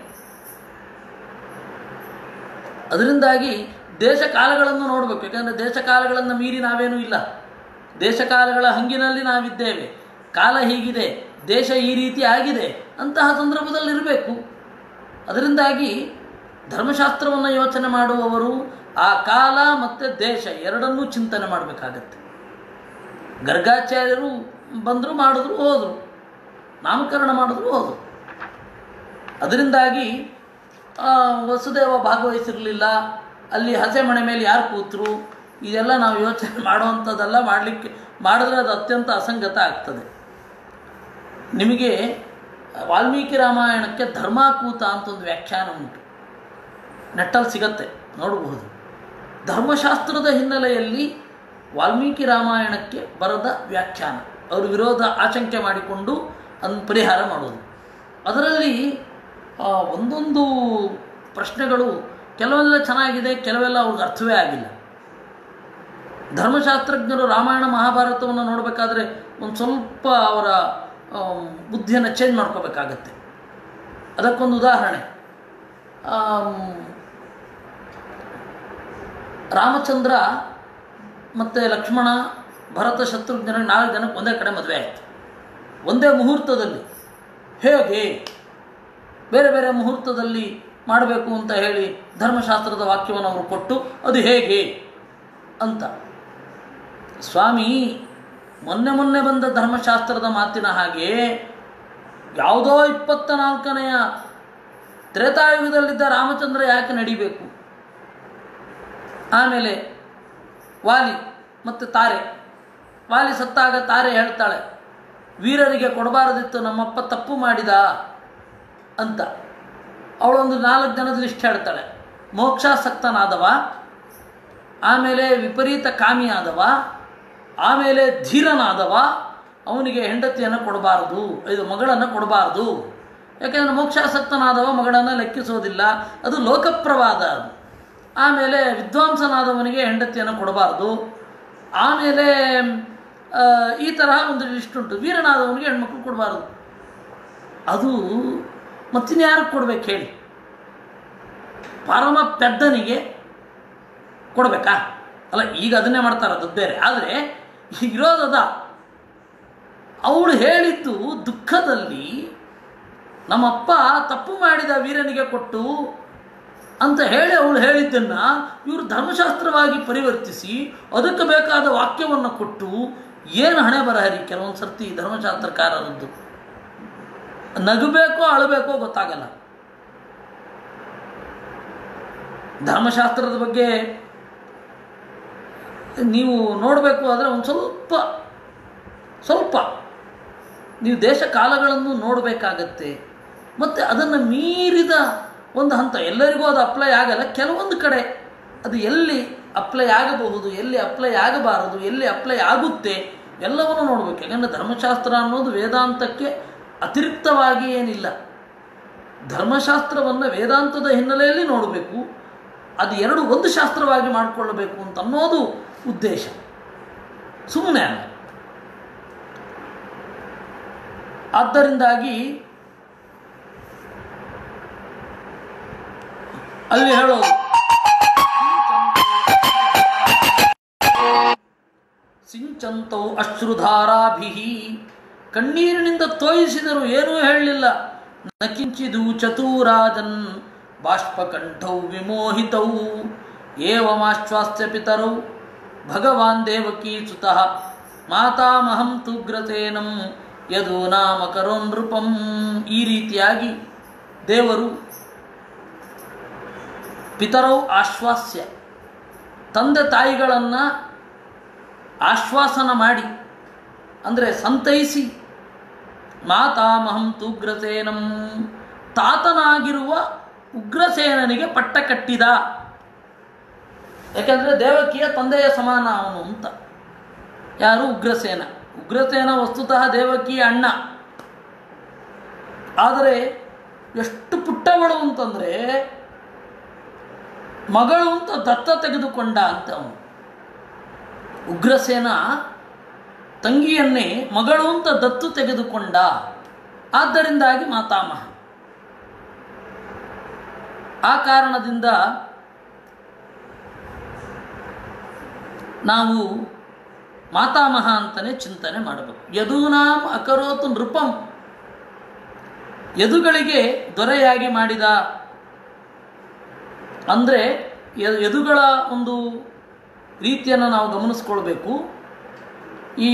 ಅದರಿಂದಾಗಿ ದೇಶ ಕಾಲಗಳನ್ನು ನೋಡಬೇಕು ಯಾಕಂದರೆ ದೇಶ ಕಾಲಗಳನ್ನು ಮೀರಿ ನಾವೇನೂ ಇಲ್ಲ ದೇಶ ಕಾಲಗಳ ಹಂಗಿನಲ್ಲಿ ನಾವಿದ್ದೇವೆ ಕಾಲ ಹೀಗಿದೆ ದೇಶ ಈ ರೀತಿ ಆಗಿದೆ ಅಂತಹ ಸಂದರ್ಭದಲ್ಲಿ ಇರಬೇಕು ಅದರಿಂದಾಗಿ ಧರ್ಮಶಾಸ್ತ್ರವನ್ನು ಯೋಚನೆ ಮಾಡುವವರು ಆ ಕಾಲ ಮತ್ತು ದೇಶ ಎರಡನ್ನೂ ಚಿಂತನೆ ಮಾಡಬೇಕಾಗತ್ತೆ ಗರ್ಗಾಚಾರ್ಯರು ಬಂದರು ಮಾಡಿದ್ರು ಹೋದರು ನಾಮಕರಣ ಮಾಡಿದ್ರು ಹೋದರು ಅದರಿಂದಾಗಿ ಆ, ವಸುದೇವ ಭಾಗವಹಿಸಿರಲಿಲ್ಲ ಅಲ್ಲಿ ಹಸೆಮಣೆ ಮೇಲೆ ಯಾರು ಕೂತರು ಇದೆಲ್ಲ ನಾವು ಯೋಚನೆ ಮಾಡುವಂಥದ್ದೆಲ್ಲ ಮಾಡಲಿಕ್ಕೆ ಮಾಡಿದ್ರೆ ಅದು ಅತ್ಯಂತ ಅಸಂಗತ ಆಗ್ತದೆ ನಿಮಗೆ ವಾಲ್ಮೀಕಿ ರಾಮಾಯಣಕ್ಕೆ ಧರ್ಮಾಕೂತ ಅಂತ ಒಂದು ವ್ಯಾಖ್ಯಾನ ಉಂಟು ನೆಟ್ಟಲ್ಲಿ ಸಿಗತ್ತೆ ನೋಡಬಹುದು ಧರ್ಮಶಾಸ್ತ್ರದ ಹಿನ್ನೆಲೆಯಲ್ಲಿ ವಾಲ್ಮೀಕಿ ರಾಮಾಯಣಕ್ಕೆ ಬರದ ವ್ಯಾಖ್ಯಾನ ಅವರು ವಿರೋಧ ಆಶಂಕೆ ಮಾಡಿಕೊಂಡು ಅದನ್ನು ಪರಿಹಾರ ಮಾಡೋದು ಅದರಲ್ಲಿ ಆ, ಒಂದೊಂದು ಪ್ರಶ್ನೆಗಳು ಕೆಲವೆಲ್ಲ ಚೆನ್ನಾಗಿದೆ ಕೆಲವೆಲ್ಲ ಅವ್ರಿಗೆ ಅರ್ಥವೇ ಆಗಿಲ್ಲ ಧರ್ಮಶಾಸ್ತ್ರಜ್ಞರು ರಾಮಾಯಣ ಮಹಾಭಾರತವನ್ನು ನೋಡಬೇಕಾದ್ರೆ ಒಂದು ಸ್ವಲ್ಪ ಅವರ ಆಮ್, ಬುದ್ಧಿಯನ್ನು ಚೇಂಜ್ ಮಾಡ್ಕೋಬೇಕಾಗತ್ತೆ ಅದಕ್ಕೊಂದು ಉದಾಹರಣೆ ಆಮ್, ರಾಮಚಂದ್ರ ಮತ್ತು ಲಕ್ಷ್ಮಣ ಭರತ ಶತ್ರುಘ್ನ ನಾಲ್ಕು ಜನಕ್ಕೆ ಒಂದೇ ಕಡೆ ಮದುವೆ ಆಯಿತು ಒಂದೇ ಮುಹೂರ್ತದಲ್ಲಿ ಹೇಗೆ ಬೇರೆ ಬೇರೆ ಮುಹೂರ್ತದಲ್ಲಿ ಮಾಡಬೇಕು ಅಂತ ಹೇಳಿ ಧರ್ಮಶಾಸ್ತ್ರದ ವಾಕ್ಯವನ್ನು ಅವರು ಕೊಟ್ಟು ಅದು ಹೇಗೆ ಅಂತ ಸ್ವಾಮಿ ಮೊನ್ನೆ ಮೊನ್ನೆ ಬಂದ ಧರ್ಮಶಾಸ್ತ್ರದ ಮಾತಿನ ಹಾಗೆ ಯಾವುದೋ ಇಪ್ಪತ್ತ ನಾಲ್ಕನೆಯ ತ್ರೇತಾಯುಗದಲ್ಲಿದ್ದ ರಾಮಚಂದ್ರ ಯಾಕೆ ನಡಿಬೇಕು ಆಮೇಲೆ ವಾಲಿ ಮತ್ತು ತಾರೆ ವಾಲಿ ಸತ್ತಾಗ ತಾರೆ ಹೇಳ್ತಾಳೆ ವೀರರಿಗೆ ಕೊಡಬಾರದಿತ್ತು ನಮ್ಮಪ್ಪ ತಪ್ಪು ಮಾಡಿದ ಅಂತ ಅವಳೊಂದು ನಾಲ್ಕು ಜನದ ಲಿಸ್ಟ್ ಹೇಳ್ತಾಳೆ ಮೋಕ್ಷಾಸಕ್ತನಾದವ ಆಮೇಲೆ ವಿಪರೀತ ಕಾಮಿಯಾದವ ಆಮೇಲೆ ಧೀರನಾದವ ಅವನಿಗೆ ಹೆಂಡತಿಯನ್ನು ಕೊಡಬಾರದು ಇದು ಮಗಳನ್ನು ಕೊಡಬಾರದು ಯಾಕೆಂದರೆ ಮೋಕ್ಷಾಸಕ್ತನಾದವ ಮಗಳನ್ನು ಲೆಕ್ಕಿಸೋದಿಲ್ಲ ಅದು ಲೋಕಪ್ರವಾದ ಅದು ಆಮೇಲೆ ವಿದ್ವಾಂಸನಾದವನಿಗೆ ಹೆಂಡತಿಯನ್ನು ಕೊಡಬಾರದು ಆಮೇಲೆ ಆ, ಈ ತರಹ ಒಂದು ಲಿಸ್ಟ್ ಉಂಟು ವೀರನಾದವನಿಗೆ ಹೆಣ್ಮಕ್ಳು ಕೊಡಬಾರದು ಅದು ಮತ್ತಿನ್ಯಾರು ಕೊಡ್ಬೇಕು ಹೇಳಿ ಪರಮ ಪೆದ್ದನಿಗೆ ಕೊಡಬೇಕಾ ಅಲ್ಲ ಈಗ ಅದನ್ನೇ ಮಾಡ್ತಾರೆ ಅದು ಬೇರೆ ಆದರೆ ಈಗ ಇರೋದದ ಅವಳು ಹೇಳಿದ್ದು ದುಃಖದಲ್ಲಿ ನಮ್ಮಪ್ಪ ತಪ್ಪು ಮಾಡಿದ ವೀರನಿಗೆ ಕೊಟ್ಟು ಅಂತ ಹೇಳಿ ಅವಳು ಹೇಳಿದ್ದನ್ನು ಇವರು ಧರ್ಮಶಾಸ್ತ್ರವಾಗಿ ಪರಿವರ್ತಿಸಿ ಅದಕ್ಕೆ ಬೇಕಾದ ವಾಕ್ಯವನ್ನು ಕೊಟ್ಟು ಏನು ಹಣೆ ಬರಹರಿ ಕೆಲವೊಂದು ಸರ್ತಿ ಧರ್ಮಶಾಸ್ತ್ರಕಾರರದ್ದು ನಗಬೇಕೋ ಅಳಬೇಕೋ ಗೊತ್ತಾಗಲ್ಲ ಧರ್ಮಶಾಸ್ತ್ರದ ಬಗ್ಗೆ ನೀವು ನೋಡಬೇಕು ಆದರೆ ಒಂದು ಸ್ವಲ್ಪ ಸ್ವಲ್ಪ ನೀವು ದೇಶ ಕಾಲಗಳನ್ನು ನೋಡಬೇಕಾಗತ್ತೆ ಮತ್ತು ಅದನ್ನು ಮೀರಿದ ಒಂದು ಹಂತ ಎಲ್ಲರಿಗೂ ಅದು ಅಪ್ಲೈ ಆಗಲ್ಲ ಕೆಲವೊಂದು ಕಡೆ ಅದು ಎಲ್ಲಿ ಅಪ್ಲೈ ಆಗಬಹುದು ಎಲ್ಲಿ ಅಪ್ಲೈ ಆಗಬಾರದು ಎಲ್ಲಿ ಅಪ್ಲೈ ಆಗುತ್ತೆ ಎಲ್ಲವನ್ನು ನೋಡಬೇಕು ಯಾಕಂದರೆ ಧರ್ಮಶಾಸ್ತ್ರ ಅನ್ನೋದು ವೇದಾಂತಕ್ಕೆ ಅತಿರಿಕ್ತವಾಗಿ ಏನಿಲ್ಲ ಧರ್ಮಶಾಸ್ತ್ರವನ್ನು ವೇದಾಂತದ ಹಿನ್ನೆಲೆಯಲ್ಲಿ ನೋಡಬೇಕು ಅದು ಎರಡು ಒಂದು ಶಾಸ್ತ್ರವಾಗಿ ಮಾಡಿಕೊಳ್ಳಬೇಕು ಅಂತ ಅನ್ನೋದು ಉದ್ದೇಶ ಸುಮ್ಮನೆ ಅಲ್ಲ ಆದ್ದರಿಂದಾಗಿ ಅಲ್ಲಿ ಹೇಳೋದು ಸಿಂಚಂತೌ ಅಶ್ರುಧಾರಾಭಿ ಕಣ್ಣೀರಿನಿಂದ ತೋಯಿಸಿದರು ಏನೂ ಹೇಳಲಿಲ್ಲ ನಕಿಂಚಿದು ಚತುರಾಜನ್ ಬಾಷ್ಪಕಂಠೌ ವಿಮೋಹಿತೌ ಏವಮಾಶ್ವಾಸ್ಯ ಪಿತರೌ ಭಗವಾನ್ ದೇವಕೀ ಸುತಃ ಮಾತಾಮಹಂ ತುಗ್ರಸೇನಂ ಯದು ನಾಮಕರೋ ನೃಪಂ ಈ ರೀತಿಯಾಗಿ ದೇವರು ಪಿತರೌ ಆಶ್ವಾಸ್ಯ ತಂದೆ ತಾಯಿಗಳನ್ನು ಆಶ್ವಾಸನ ಮಾಡಿ ಅಂದರೆ ಸಂತೈಸಿ ಮಾತಾಮಹಂ ತು ಉಗ್ರಸೇನಂ ತಾತನಾಗಿರುವ ಉಗ್ರಸೇನನಿಗೆ ಪಟ್ಟ ಕಟ್ಟಿದ ಯಾಕಂದರೆ ದೇವಕಿಯ ತಂದೆಯ ಸಮಾನ ಅವನು ಅಂತ ಯಾರು ಉಗ್ರಸೇನ ಉಗ್ರಸೇನ ವಸ್ತುತಃ ದೇವಕಿಯ ಅಣ್ಣ ಆದರೆ ಎಷ್ಟು ಪುಟ್ಟವಳು ಅಂತಂದರೆ ಮಗಳು ಅಂತ ದತ್ತ ತೆಗೆದುಕೊಂಡ ಅಂತ ಅವನು ಉಗ್ರಸೇನ ತಂಗಿಯನ್ನೇ ಮಗಳು ಅಂತ ದತ್ತು ತೆಗೆದುಕೊಂಡ ಆದ್ದರಿಂದಾಗಿ ಮಾತಾಮಹ ಆ ಕಾರಣದಿಂದ ನಾವು ಮಾತಾಮಹ ಅಂತಲೇ ಚಿಂತನೆ ಮಾಡಬೇಕು ಯದೂನಾಂ ಅಕರೋತು ನೃಪಂ ಯದುಗಳಿಗೆ ದೊರೆಯಾಗಿ ಮಾಡಿದ ಅಂದರೆ ಯದುಗಳ ಒಂದು ರೀತಿಯನ್ನು ನಾವು ಗಮನಿಸ್ಕೊಳ್ಬೇಕು ಈ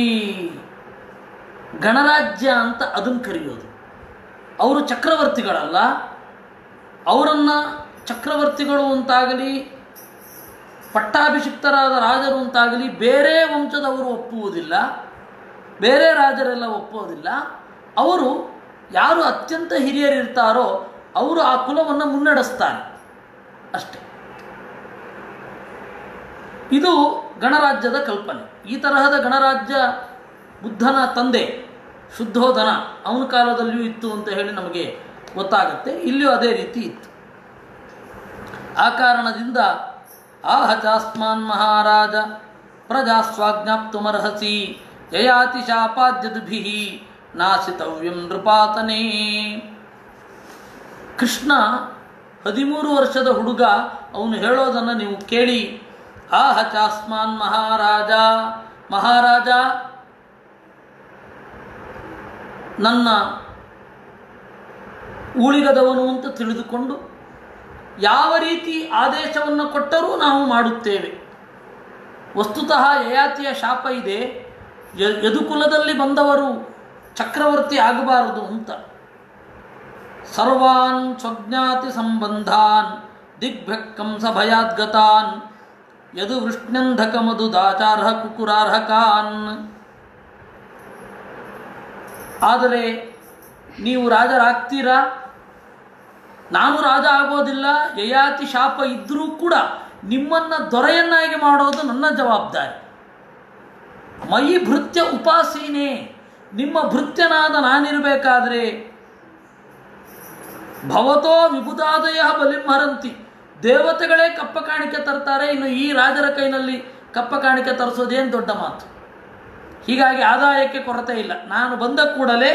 ಗಣರಾಜ್ಯ ಅಂತ ಅದನ್ನು ಕರೆಯೋದು ಅವರು ಚಕ್ರವರ್ತಿಗಳಲ್ಲ ಅವರನ್ನು ಚಕ್ರವರ್ತಿಗಳು ಅಂತಾಗಲಿ ಪಟ್ಟಾಭಿಷಿಕ್ತರಾದ ರಾಜರು ಅಂತಾಗಲಿ ಬೇರೆ ವಂಶದವರು ಒಪ್ಪುವುದಿಲ್ಲ ಬೇರೆ ರಾಜರೆಲ್ಲ ಒಪ್ಪೋದಿಲ್ಲ ಅವರು ಯಾರು ಅತ್ಯಂತ ಹಿರಿಯರಿರ್ತಾರೋ ಅವರು ಆ ಕುಲವನ್ನು ಮುನ್ನಡೆಸ್ತಾರೆ ಅಷ್ಟೆ ಇದು ಗಣರಾಜ್ಯದ ಕಲ್ಪನೆ ಈ ತರಹದ ಗಣರಾಜ್ಯ ಬುದ್ಧನ ತಂದೆ ಶುದ್ಧೋಧನ ಅವನ ಕಾಲದಲ್ಲಿಯೂ ಇತ್ತು ಅಂತ ಹೇಳಿ ನಮಗೆ ಗೊತ್ತಾಗುತ್ತೆ ಇಲ್ಲಿಯೂ ಅದೇ ರೀತಿ ಇತ್ತು ಆ ಕಾರಣದಿಂದ ಆಹ ಚಾಸ್ಮಾನ್ ಮಹಾರಾಜ ಪ್ರಜಾಸ್ವಾಜ್ಞಾಪ್ತುಮರ್ಹಸಿ ಯಯಾತಿ ಶಾಪಾದ್ಯದುಭಿ ನಾಶಿತವ್ಯಂ ನೃಪಾತನೇ ಕೃಷ್ಣ ಹದಿಮೂರು ವರ್ಷದ ಹುಡುಗ ಅವನು ಹೇಳೋದನ್ನು ನೀವು ಕೇಳಿ ಆಹ ಚಾಸ್ಮಾನ್ ಮಹಾರಾಜ ಮಹಾರಾಜ ನನ್ನ ಉಳಿಗದವನು ಅಂತ ತಿಳಿದುಕೊಂಡು ಯಾವ ರೀತಿ ಆದೇಶವನ್ನು ಕೊಟ್ಟರೂ ನಾವು ಮಾಡುತ್ತೇವೆ ವಸ್ತುತಃ ಯಯಾತಿಯ ಶಾಪ ಇದೆ ಯ- ಯದುಕುಲದಲ್ಲಿ ಬಂದವರು ಚಕ್ರವರ್ತಿ ಆಗಬಾರದು ಅಂತ ಸರ್ವಾನ್ ಸ್ವಜ್ಞಾತಿ ಸಂಬಂಧಾನ್ ದಿಗ್ಭ್ಯಕ್ಕಂಸ ಭಯಾದ್ಗತಾನ್ ಯದು ವೃಷ್ಣ್ಯಂಧಕ ಮಧುದಾಚಾರ್ಹ ಕುಕುರಾರ್ಹಕಾನ್ ಆದರೆ ನೀವು ರಾಜರಾಗ್ತೀರಾ ನಾನು ರಾಜ ಆಗೋದಿಲ್ಲ ಯಯಾತಿ ಶಾಪ ಇದ್ದರೂ ಕೂಡ ನಿಮ್ಮನ್ನು ದೊರೆಯನ್ನಾಗಿ ಮಾಡೋದು ನನ್ನ ಜವಾಬ್ದಾರಿ ಮಯಿ ಭೃತ್ಯ ಉಪಾಸೀನೆ ನಿಮ್ಮ ಭೃತ್ಯನಾದ ನಾನಿರಬೇಕಾದ್ರೆ ಭವತೋ ವಿಬುಧಾದಯ ಬಲಿಂಹರಂತಿ ದೇವತೆಗಳೇ ಕಪ್ಪ ಕಾಣಿಕೆ ತರ್ತಾರೆ ಇನ್ನು ಈ ರಾಜರ ಕೈನಲ್ಲಿ ಕಪ್ಪ ಕಾಣಿಕೆ ತರಿಸೋದೇನು ದೊಡ್ಡ ಮಾತು ಹೀಗಾಗಿ ಆದಾಯಕ್ಕೆ ಕೊರತೆ ಇಲ್ಲ ನಾನು ಬಂದ ಕೂಡಲೇ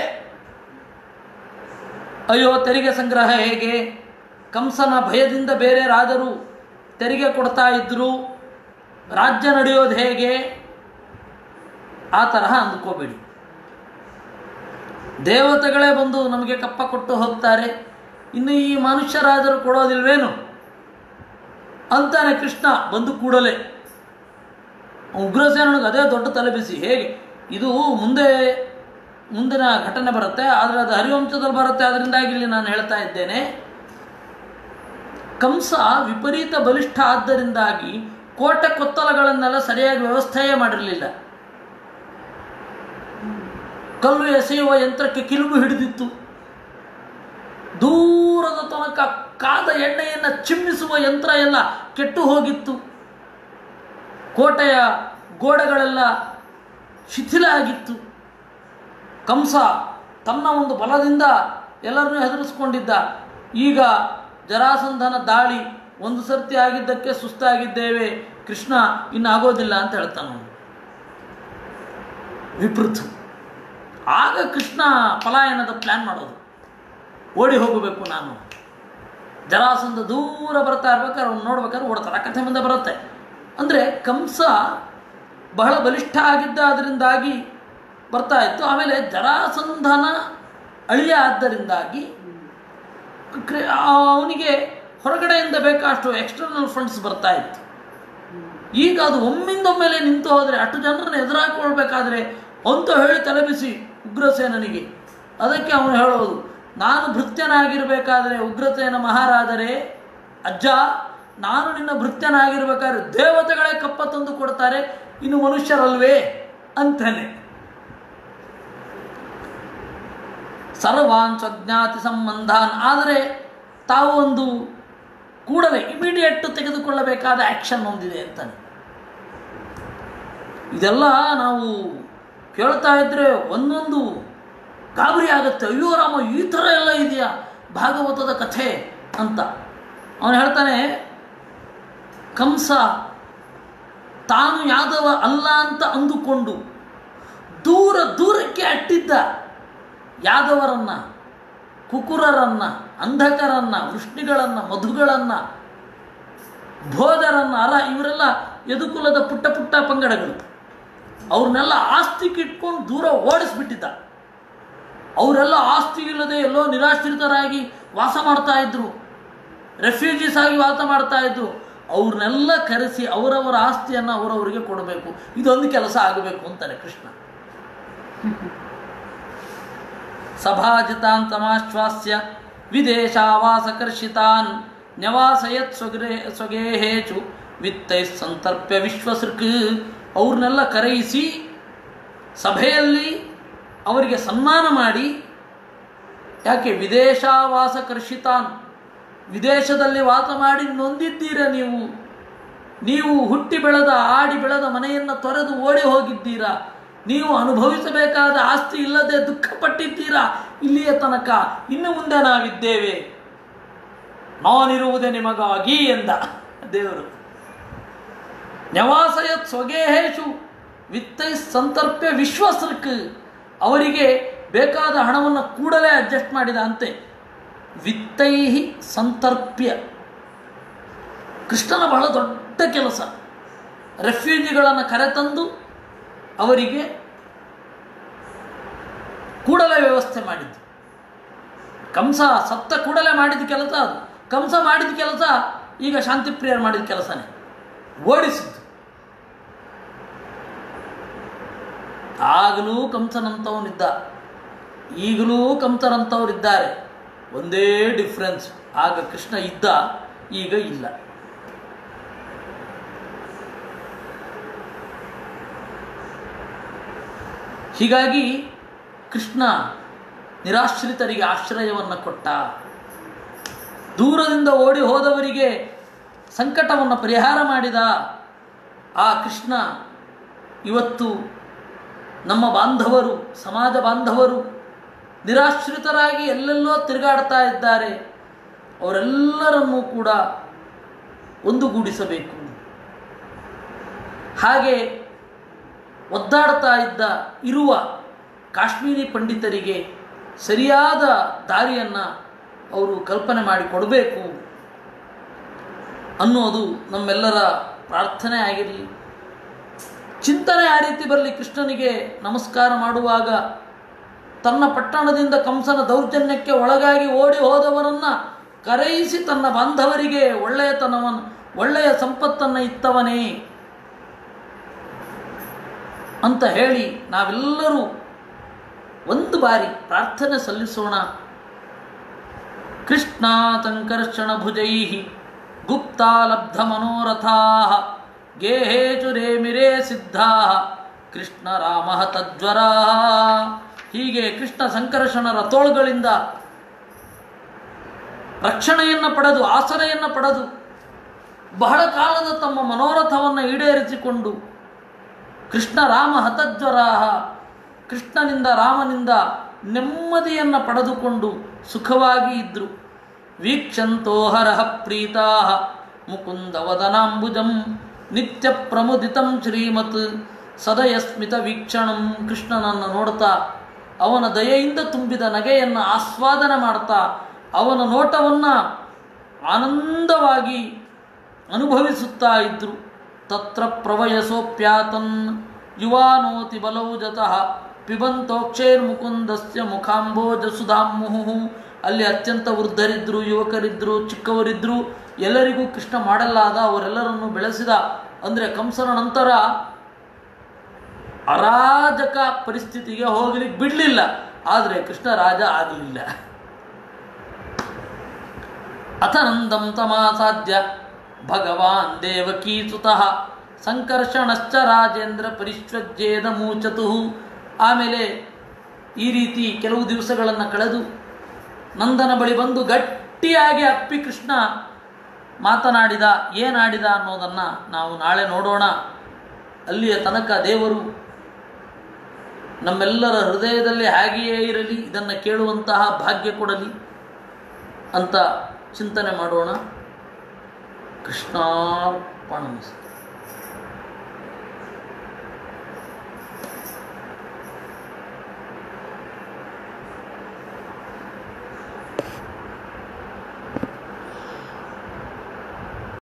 ಅಯ್ಯೋ ತೆರಿಗೆ ಸಂಗ್ರಹ ಹೇಗೆ ಕಂಸನ ಭಯದಿಂದ ಬೇರೆ ರಾಜರು ತೆರಿಗೆ ಕೊಡ್ತಾ ಇದ್ದರು ರಾಜ್ಯ ನಡೆಯೋದು ಹೇಗೆ ಆ ತರಹ ಅಂದ್ಕೋಬೇಡಿ ದೇವತೆಗಳೇ ಬಂದು ನಮಗೆ ಕಪ್ಪ ಕೊಟ್ಟು ಹೋಗ್ತಾರೆ ಇನ್ನು ಈ ಮನುಷ್ಯ ರಾಜರು ಕೊಡೋದಿಲ್ವೇನು ಅಂತಾನೆ ಕೃಷ್ಣ ಬಂದು ಕೂಡಲೇ ಉಗ್ರಸೇನಿಗೆ ಅದೇ ದೊಡ್ಡ ತಲೆಬಿಸಿ ಹೇಗೆ ಇದು ಮುಂದೆ ಮುಂದಿನ ಘಟನೆ ಬರುತ್ತೆ ಆದರೆ ಅದು ಹರಿವಂಶದಲ್ಲಿ ಬರುತ್ತೆ ಅದರಿಂದಾಗಿ ಇಲ್ಲಿ ನಾನು ಹೇಳ್ತಾ ಇದ್ದೇನೆ ಕಂಸ ವಿಪರೀತ ಬಲಿಷ್ಠ ಆದ್ದರಿಂದಾಗಿ ಕೋಟೆ ಕೊತ್ತಲಗಳನ್ನೆಲ್ಲ ಸರಿಯಾಗಿ ವ್ಯವಸ್ಥೆಯೇ ಮಾಡಿರಲಿಲ್ಲ ಕಲ್ಲು ಎಸೆಯುವ ಯಂತ್ರಕ್ಕೆ ಕಿಲುಬು ಹಿಡಿದಿತ್ತು ದೂರದ ತನಕ ಕಾದ ಎಣ್ಣೆಯನ್ನು ಚಿಮ್ಮಿಸುವ ಯಂತ್ರ ಎಲ್ಲ ಕೆಟ್ಟು ಹೋಗಿತ್ತು ಕೋಟೆಯ ಗೋಡೆಗಳೆಲ್ಲ ಶಿಥಿಲ ಆಗಿತ್ತು ಕಂಸ ತನ್ನ ಒಂದು ಬಲದಿಂದ ಎಲ್ಲರನ್ನೂ ಹೆದರಿಸ್ಕೊಂಡಿದ್ದ ಈಗ ಜರಾಸಂಧನ ದಾಳಿ ಒಂದು ಸರ್ತಿ ಆಗಿದ್ದಕ್ಕೆ ಸುಸ್ತಾಗಿದ್ದೇವೆ ಕೃಷ್ಣ ಇನ್ನು ಆಗೋದಿಲ್ಲ ಅಂತ ಹೇಳ್ತಾನೆ ಅವನು ವಿಪೃಥು ಆಗ ಕೃಷ್ಣ ಪಲಾಯನದ ಪ್ಲ್ಯಾನ್ ಮಾಡೋದು ಓಡಿ ಹೋಗಬೇಕು ನಾನು ಜರಾಸಂಧ ದೂರ ಬರ್ತಾ ಇರ್ಬೇಕಾದ್ರೆ ಅವ್ನು ನೋಡ್ಬೇಕಾದ್ರೆ ಓಡ್ತಾರೆ ಆ ಕಥೆ ಮುಂದೆ ಬರುತ್ತೆ ಅಂದರೆ ಕಂಸ ಬಹಳ ಬಲಿಷ್ಠ ಆಗಿದ್ದ ಅದರಿಂದಾಗಿ ಬರ್ತಾ ಇತ್ತು ಆಮೇಲೆ ಜರಾಸಂಧನ ಅಳಿಯ ಆದ್ದರಿಂದಾಗಿ ಕ್ರಿ- ಅವನಿಗೆ ಹೊರಗಡೆಯಿಂದ ಬೇಕಾಷ್ಟು ಎಕ್ಸ್ಟರ್ನಲ್ ಫಂಡ್ಸ್ ಬರ್ತಾ ಇತ್ತು ಈಗ ಅದು ಒಮ್ಮಿಂದೊಮ್ಮೆಲೆ ನಿಂತು ಹೋದರೆ ಅಷ್ಟು ಜನರನ್ನು ಎದುರಾಕೊಳ್ಬೇಕಾದ್ರೆ ಅಂತ ಹೇಳಿ ತಲೆಬಿಸಿ ಉಗ್ರಸೇನನಿಗೆ ಅದಕ್ಕೆ ಅವನು ಹೇಳೋದು ನಾನು ಭೃತ್ಯನಾಗಿರಬೇಕಾದ್ರೆ ಉಗ್ರಸೇನ ಮಹಾರಾಜರೇ ಅಜ್ಜ ನಾನು ನಿನ್ನ ಭೃತ್ಯನಾಗಿರ್ಬೇಕಾದ್ರೆ ದೇವತೆಗಳೇ ಕಪ್ಪ ತಂದು ಕೊಡ್ತಾರೆ ಇನ್ನು ಮನುಷ್ಯರಲ್ವೇ ಅಂತಾನೆ ಸರ್ವಾನ್ ಸ್ವಜ್ಞಾತಿ ಸಂಬಂಧಾನ್ ಆದರೆ ತಾವು ಒಂದು ಕೂಡಲೇ ಇಮಿಡಿಯೇಟ್ ತೆಗೆದುಕೊಳ್ಳಬೇಕಾದ ಆ್ಯಕ್ಷನ್ ಹೊಂದಿದೆ ಅಂತಾನೆ ಇದೆಲ್ಲ ನಾವು ಕೇಳ್ತಾ ಇದ್ರೆ ಒಂದೊಂದು ಗಾಬರಿ ಆಗುತ್ತೆ ಅಯ್ಯೋ ರಾಮ ಈ ಥರ ಎಲ್ಲ ಇದೆಯಾ ಭಾಗವತದ ಕಥೆ ಅಂತ ಅವನು ಹೇಳ್ತಾನೆ ಕಂಸ ತಾನು ಯಾದವ ಅಲ್ಲ ಅಂತ ಅಂದುಕೊಂಡು ದೂರ ದೂರಕ್ಕೆ ಅಟ್ಟಿದ್ದ ಯಾದವರನ್ನ ಕುಕುರರನ್ನ ಅಂಧಕರನ್ನ ವೃಷ್ಣಿಗಳನ್ನ ಮಧುಗಳನ್ನ ಭೋಜರನ್ನ ಅಲ್ಲ ಇವರೆಲ್ಲ ಯದುಕುಲದ ಪುಟ್ಟ ಪುಟ್ಟ ಪಂಗಡಗಳು ಅವ್ರನ್ನೆಲ್ಲ ಆಸ್ತಿಗೆ ಇಟ್ಕೊಂಡು ದೂರ ಓಡಿಸ್ಬಿಟ್ಟಿದ್ದ ಅವರೆಲ್ಲ ಆಸ್ತಿ ಇಲ್ಲದೆ ಎಲ್ಲೋ ನಿರಾಶ್ರಿತರಾಗಿ ವಾಸ ಮಾಡ್ತಾ ಇದ್ರು ರೆಫ್ಯೂಜೀಸ್ ಆಗಿ ವಾಸ ಮಾಡ್ತಾ ಇದ್ರು ಅವ್ರನ್ನೆಲ್ಲ ಕರೆಸಿ ಅವರವರ ಆಸ್ತಿಯನ್ನು ಅವರವರಿಗೆ ಕೊಡಬೇಕು ಇದೊಂದು ಕೆಲಸ ಆಗಬೇಕು ಅಂತಾನೆ ಕೃಷ್ಣ ಸಭಾಜಿತಾನ್ ತಮಾಶ್ವಾಸ್ಯ ವಿದೇಶಾವಾಸಕರ್ಷಿತಾನ್ ನ್ಯವಾಸಯತ್ ಸ್ವಗೃಹ ಸ್ವಗೇಹೇಚು ವಿತ್ತೈ ಸಂತರ್ಪ್ಯ ವಿಶ್ವಸೃಕ್ ಅವ್ರನ್ನೆಲ್ಲ ಕರೆಯಿಸಿ ಸಭೆಯಲ್ಲಿ ಅವರಿಗೆ ಸನ್ಮಾನ ಮಾಡಿ ಯಾಕೆ ವಿದೇಶಾವಾಸಕರ್ಷಿತಾನ್ ವಿದೇಶದಲ್ಲಿ ವಾಸ ಮಾಡಿ ನೊಂದಿದ್ದೀರ ನೀವು ನೀವು ಹುಟ್ಟಿ ಬೆಳೆದ ಆಡಿ ಬೆಳೆದ ಮನೆಯನ್ನು ತೊರೆದು ಓಡಿ ಹೋಗಿದ್ದೀರಾ ನೀವು ಅನುಭವಿಸಬೇಕಾದ ಆಸ್ತಿ ಇಲ್ಲದೆ ದುಃಖಪಟ್ಟಿದ್ದೀರಾ ಇಲ್ಲಿಯ ತನಕ ಇನ್ನು ಮುಂದೆ ನಾವಿದ್ದೇವೆ ನಾನಿರುವುದೇ ನಿಮಗಾಗಿ ಎಂದ ದೇವರು ನ್ಯವಾಸಯತ್ ಸ್ವಗೇಹೇಶು ವಿತ್ತೈ ಸಂತರ್ಪ್ಯ ವಿಶ್ವಸೃಕ್ ಅವರಿಗೆ ಬೇಕಾದ ಹಣವನ್ನು ಕೂಡಲೇ ಅಡ್ಜಸ್ಟ್ ಮಾಡಿದ ಅಂತೆ ವಿತ್ತೈ ಸಂತರ್ಪ್ಯ ಕೃಷ್ಣನ ಬಹಳ ದೊಡ್ಡ ಕೆಲಸ ರೆಫ್ಯೂಜಿಗಳನ್ನು ಕರೆತಂದು ಅವರಿಗೆ ಕೂಡಲೇ ವ್ಯವಸ್ಥೆ ಮಾಡಿದ್ದು ಕಂಸ ಸತ್ತ ಕೂಡಲೇ ಮಾಡಿದ ಕೆಲಸ ಅದು ಕಂಸ ಮಾಡಿದ ಕೆಲಸ ಈಗ ಶಾಂತಿಪ್ರಿಯರು ಮಾಡಿದ ಕೆಲಸನೇ ಓಡಿಸಿದ್ದು ಆಗಲೂ ಕಂಸನಂಥವನಿದ್ದ ಈಗಲೂ ಕಂಸರಂಥವರಿದ್ದಾರೆ ಒಂದೇ ಡಿಫ್ರೆನ್ಸ್ ಆಗ ಕೃಷ್ಣ ಇದ್ದ ಈಗ ಇಲ್ಲ ಹೀಗಾಗಿ ಕೃಷ್ಣ ನಿರಾಶ್ರಿತರಿಗೆ ಆಶ್ರಯವನ್ನು ಕೊಟ್ಟ ದೂರದಿಂದ ಓಡಿ ಹೋದವರಿಗೆ ಸಂಕಟವನ್ನು ಪರಿಹಾರ ಮಾಡಿದ ಆ ಕೃಷ್ಣ ಇವತ್ತು ನಮ್ಮ ಬಾಂಧವರು ಸಮಾಜ ಬಾಂಧವರು ನಿರಾಶ್ರಿತರಾಗಿ ಎಲ್ಲೆಲ್ಲೋ ತಿರುಗಾಡ್ತಾ ಇದ್ದಾರೆ ಅವರೆಲ್ಲರನ್ನೂ ಕೂಡ ಒಂದುಗೂಡಿಸಬೇಕು ಹಾಗೆ ಒದ್ದಾಡ್ತಾ ಇದ್ದ ಇರುವ ಕಾಶ್ಮೀರಿ ಪಂಡಿತರಿಗೆ ಸರಿಯಾದ ದಾರಿಯನ್ನು ಅವರು ಕಲ್ಪನೆ ಮಾಡಿ ಕೊಡಬೇಕು ಅನ್ನೋದು ನಮ್ಮೆಲ್ಲರ ಪ್ರಾರ್ಥನೆ ಆಗಿರಲಿ ಚಿಂತನೆ ಆ ರೀತಿ ಬರಲಿ ಕೃಷ್ಣನಿಗೆ ನಮಸ್ಕಾರ ಮಾಡುವಾಗ ತನ್ನ ಪಟ್ಟಣದಿಂದ ಕಂಸನ ದೌರ್ಜನ್ಯಕ್ಕೆ ಒಳಗಾಗಿ ಓಡಿ ಹೋದವರನ್ನ ಕರೆಯಿಸಿ ತನ್ನ ಬಾಂಧವರಿಗೆ ಒಳ್ಳೆಯತನವನ್ನು ಒಳ್ಳೆಯ ಸಂಪತ್ತನ್ನು ಇತ್ತವನೇ ಅಂತ ಹೇಳಿ ನಾವೆಲ್ಲರೂ ಒಂದು ಬಾರಿ ಪ್ರಾರ್ಥನೆ ಸಲ್ಲಿಸೋಣ ಕೃಷ್ಣ ಸಂಕರ್ಷಣ ಭುಜೈ ಗುಪ್ತಾಲಬ್ಧ ಮನೋರಥಾ ಗೇಹೇಚು ರೇಮಿರೇ ಸಿದ್ಧಾ ಕೃಷ್ಣ ರಾಮ ತಜ್ವರ ಹೀಗೆ ಕೃಷ್ಣ ಸಂಕರ್ಷಣರ ತೋಳುಗಳಿಂದ ರಕ್ಷಣೆಯನ್ನು ಪಡೆದು ಆಸರೆಯನ್ನು ಪಡೆದು ಬಹಳ ಕಾಲದ ತಮ್ಮ ಮನೋರಥವನ್ನು ಈಡೇರಿಸಿಕೊಂಡು ಕೃಷ್ಣ ರಾಮ ಹತಜ್ವರಾಹ ಕೃಷ್ಣನಿಂದ ರಾಮನಿಂದ ನೆಮ್ಮದಿಯನ್ನು ಪಡೆದುಕೊಂಡು ಸುಖವಾಗಿ ಇದ್ದರು ವೀಕ್ಷಂತೋ ಹರಹ ಪ್ರೀತಾ ಮುಕುಂದ ವದನಾಂಬುಜಂ ನಿತ್ಯ ಪ್ರಮುದಿತಂ ಶ್ರೀಮತ್ ಸದಯ ಸ್ಮಿತ ವೀಕ್ಷಣಂ ಕೃಷ್ಣನನ್ನು ನೋಡ್ತಾ ಅವನ ದಯೆಯಿಂದ ತುಂಬಿದ ನಗೆಯನ್ನು ಆಸ್ವಾದನೆ ಮಾಡ್ತಾ ಅವನ ನೋಟವನ್ನು ಆನಂದವಾಗಿ ಅನುಭವಿಸುತ್ತಾ ಇದ್ದರು ತತ್ರ ಪ್ರವಯಸೋಪ್ಯಾತನ್ ಯುವಾನೋತಿ ಬಲೌಜತಃ ಪಿಬಂತೋಕ್ಷೇರ್ಮುಕುಂದಸ್ಯ ಮುಖಾಂಬೋಜ ಸುಧಾಮುಹು ಅಲ್ಲಿ ಅತ್ಯಂತ ವೃದ್ಧರಿದ್ದರು ಯುವಕರಿದ್ದರು ಚಿಕ್ಕವರಿದ್ದರು ಎಲ್ಲರಿಗೂ ಕೃಷ್ಣ ಮಾಡಲಾದ ಅವರೆಲ್ಲರನ್ನು ಬೆಳೆಸಿದ ಅಂದರೆ ಕಂಸನ ನಂತರ ಅರಾಜಕ ಪರಿಸ್ಥಿತಿಗೆ ಹೋಗ್ಲಿಕ್ಕೆ ಬಿಡಲಿಲ್ಲ ಆದರೆ ಕೃಷ್ಣ ರಾಜ ಆಗಲಿಲ್ಲ ಅಥನಂದಂ ತಮಾಸಾಧ್ಯ ಭಗವಾನ್ ದೇವಕೀಸುತಃ ಸಂಕರ್ಷಣಶ್ಚ ರಾಜೇಂದ್ರ ಪರಿಶ್ವಜ್ಯೇದ ಮೂಚತು ಆಮೇಲೆ ಈ ರೀತಿ ಕೆಲವು ದಿವಸಗಳನ್ನು ಕಳೆದು ನಂದನ ಬಳಿ ಬಂದು ಗಟ್ಟಿಯಾಗಿ ಅಪ್ಪಿ ಕೃಷ್ಣ ಮಾತನಾಡಿದ ಏನಾಡಿದ ಅನ್ನೋದನ್ನು ನಾವು ನಾಳೆ ನೋಡೋಣ ಅಲ್ಲಿಯ ತನಕ ದೇವರು ನಮ್ಮೆಲ್ಲರ ಹೃದಯದಲ್ಲಿ ಹಾಗೆಯೇ ಇರಲಿ ಇದನ್ನು ಕೇಳುವಂತಹ ಭಾಗ್ಯ ಕೊಡಲಿ ಅಂತ ಚಿಂತನೆ ಮಾಡೋಣ ಕೃಷ್ಣಾರ್ಪಣಮಸ್ತು